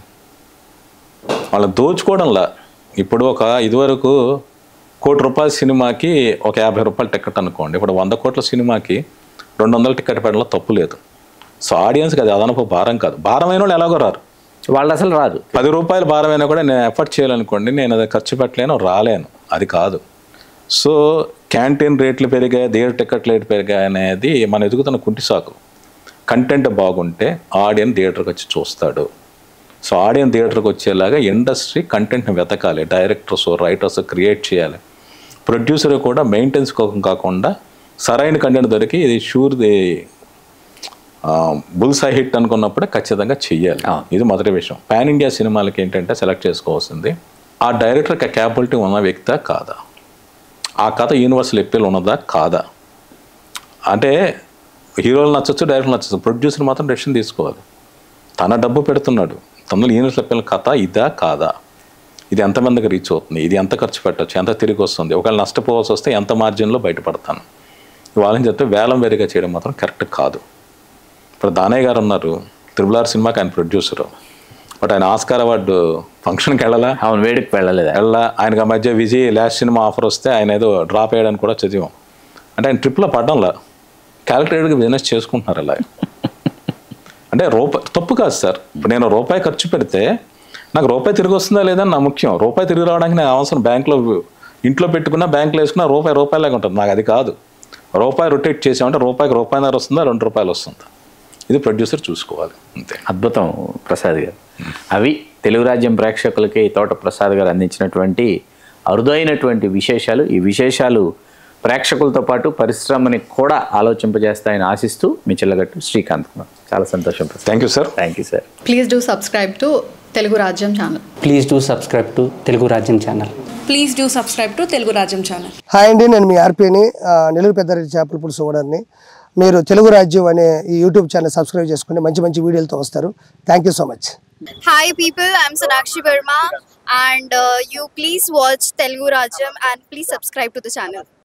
వాళ్ళని దోచుకోవడంలా ఇప్పుడు ఒక ఇదివరకు కోటి రూపాయల సినిమాకి ఒక యాభై రూపాయల టికెట్ అనుకోండి ఇప్పుడు వంద కోట్ల సినిమాకి రెండు వందల టికెట్ పెట్టడంలో తప్పు లేదు సో ఆడియన్స్కి అది అదనపు భారం కాదు భారమైన వాళ్ళు ఎలాగో రారు వాళ్ళు అసలు రాదు పది రూపాయలు భారమైనా కూడా నేను ఎఫర్ట్ చేయాలనుకోండి నేను అది ఖర్చు పెట్టలేను రాలేను అది కాదు సో క్యాంటీన్ రేట్లు పెరిగాయి థియేటర్ టికెట్ రేట్లు పెరిగాయి అనేది మన ఎదుగుతున్న కుంటి సాకు కంటెంట్ బాగుంటే ఆడియన్ థియేటర్కి వచ్చి చూస్తాడు సో ఆడియన్ థియేటర్కి వచ్చేలాగా ఇండస్ట్రీ కంటెంట్ని వెతకాలి డైరెక్టర్స్ రైటర్స్ క్రియేట్ చేయాలి ప్రొడ్యూసర్ కూడా మెయింటెన్స్ కోసం కాకుండా సరైన కంటెంట్ దొరికి ఇది షూర్ది బుల్సై హిట్ అనుకున్నప్పుడే ఖచ్చితంగా చెయ్యాలి అవును. ఇది మొదటి విషయం పాన్ ఇండియా సినిమాలకి ఏంటంటే సెలెక్ట్ చేసుకోవాల్సింది ఆ డైరెక్టర్కి క్యాపబిలిటీ ఉన్న వ్యక్తా కాదా ఆ కథ యూనివర్సల్ ఎప్పీల్ ఉన్నదా కాదా అంటే హీరోలు నచ్చచ్చు డైరెక్టర్ నచ్చచ్చు ప్రొడ్యూసర్ మాత్రం డెసిషన్ తీసుకోవాలి తన డబ్బు పెడుతున్నాడు తనలో యూనివర్సల్ ఎప్పీల్ కథ ఇదా కాదా ఇది ఎంతమందికి రీచ్ అవుతుంది ఇది ఎంత ఖర్చు పెట్టచ్చు ఎంత తిరిగి వస్తుంది ఒకవేళ నష్టపోవాల్సి వస్తే ఎంత మార్జిన్లో బయటపడతాను వాళ్ళని చెప్తే వేలం వేరుగా చేయడం మాత్రం కరెక్ట్ కాదు ఇప్పుడు దానయ్య గారు ఉన్నారు త్రిబుల్ ఆర్ సినిమాకి ఆయన ప్రొడ్యూసరు బట్ ఆయన ఆస్కార్ అవార్డు ఫంక్షన్కి వెళ్ళాలా అవును వేడికి వెళ్ళలేదా వెళ్ళా ఆయనకు ఆ మధ్య విజయ్ లాస్ట్ సినిమా ఆఫర్ వస్తే ఆయన ఏదో డ్రాప్ అయ్యాడని కూడా చదివాం అంటే ఆయన ట్రిప్లో పడ్డంలా క్యాలిక్యులేటెడ్గా బిజినెస్ చేసుకుంటున్నారు అలా అంటే రూపాయి తప్పు కాదు సార్ ఇప్పుడు నేను రూపాయి ఖర్చు పెడితే నాకు రూపాయి తిరిగి వస్తుందా లేదా అని నా ముఖ్యం రూపాయి తిరిగి రావడానికి నాకు అవసరం బ్యాంక్లో ఇంట్లో పెట్టుకున్నా బ్యాంకులో వేసుకున్నా రూపాయి రూపాయలాగా ఉంటుంది నాకు అది కాదు రూపాయి రొటేట్ చేసామంటే రూపాయికి రూపాయిన్నర వస్తుందా రెండు రూపాయలు వస్తుందా ఇది ప్రొడ్యూసర్ చూసుకోవాలి అంతే అద్భుతం ప్రసాద్ గారు అవి తెలుగు రాజ్యం ప్రేక్షకులకి తోట ప్రసాద్ గారు అందించినటువంటి అరుదైనటువంటి విశేషాలు ఈ విశేషాలు ప్రేక్షకులతో పాటు పరిశ్రమని కూడా ఆలోచింపజేస్తాయని ఆశిస్తూ మీ చిల్లగట్టు శ్రీకాంత్ కుమార్ చాలా సంతోషం Prasad thank you sir thank you sir please do subscribe to Telugu Rajyam channel please do subscribe to Telugu Rajyam channel please do subscribe to Telugu Rajyam channel hi అండి నేను మీ ఆర్పీని ఆ, నెల్లూరు పెద్దారెడ్డి చేపల పులుసు ఓనర్ని మీరు తెలుగు రాజ్యం అనే ఈ యూట్యూబ్ ఛానల్ సబ్స్క్రైబ్ చేసుకుని మంచి మంచి వీడియోలతో వస్తారు thank you so much Hi people, I'm Sonakshi Verma and uh, you please watch Telugu Rajam and please subscribe to the channel.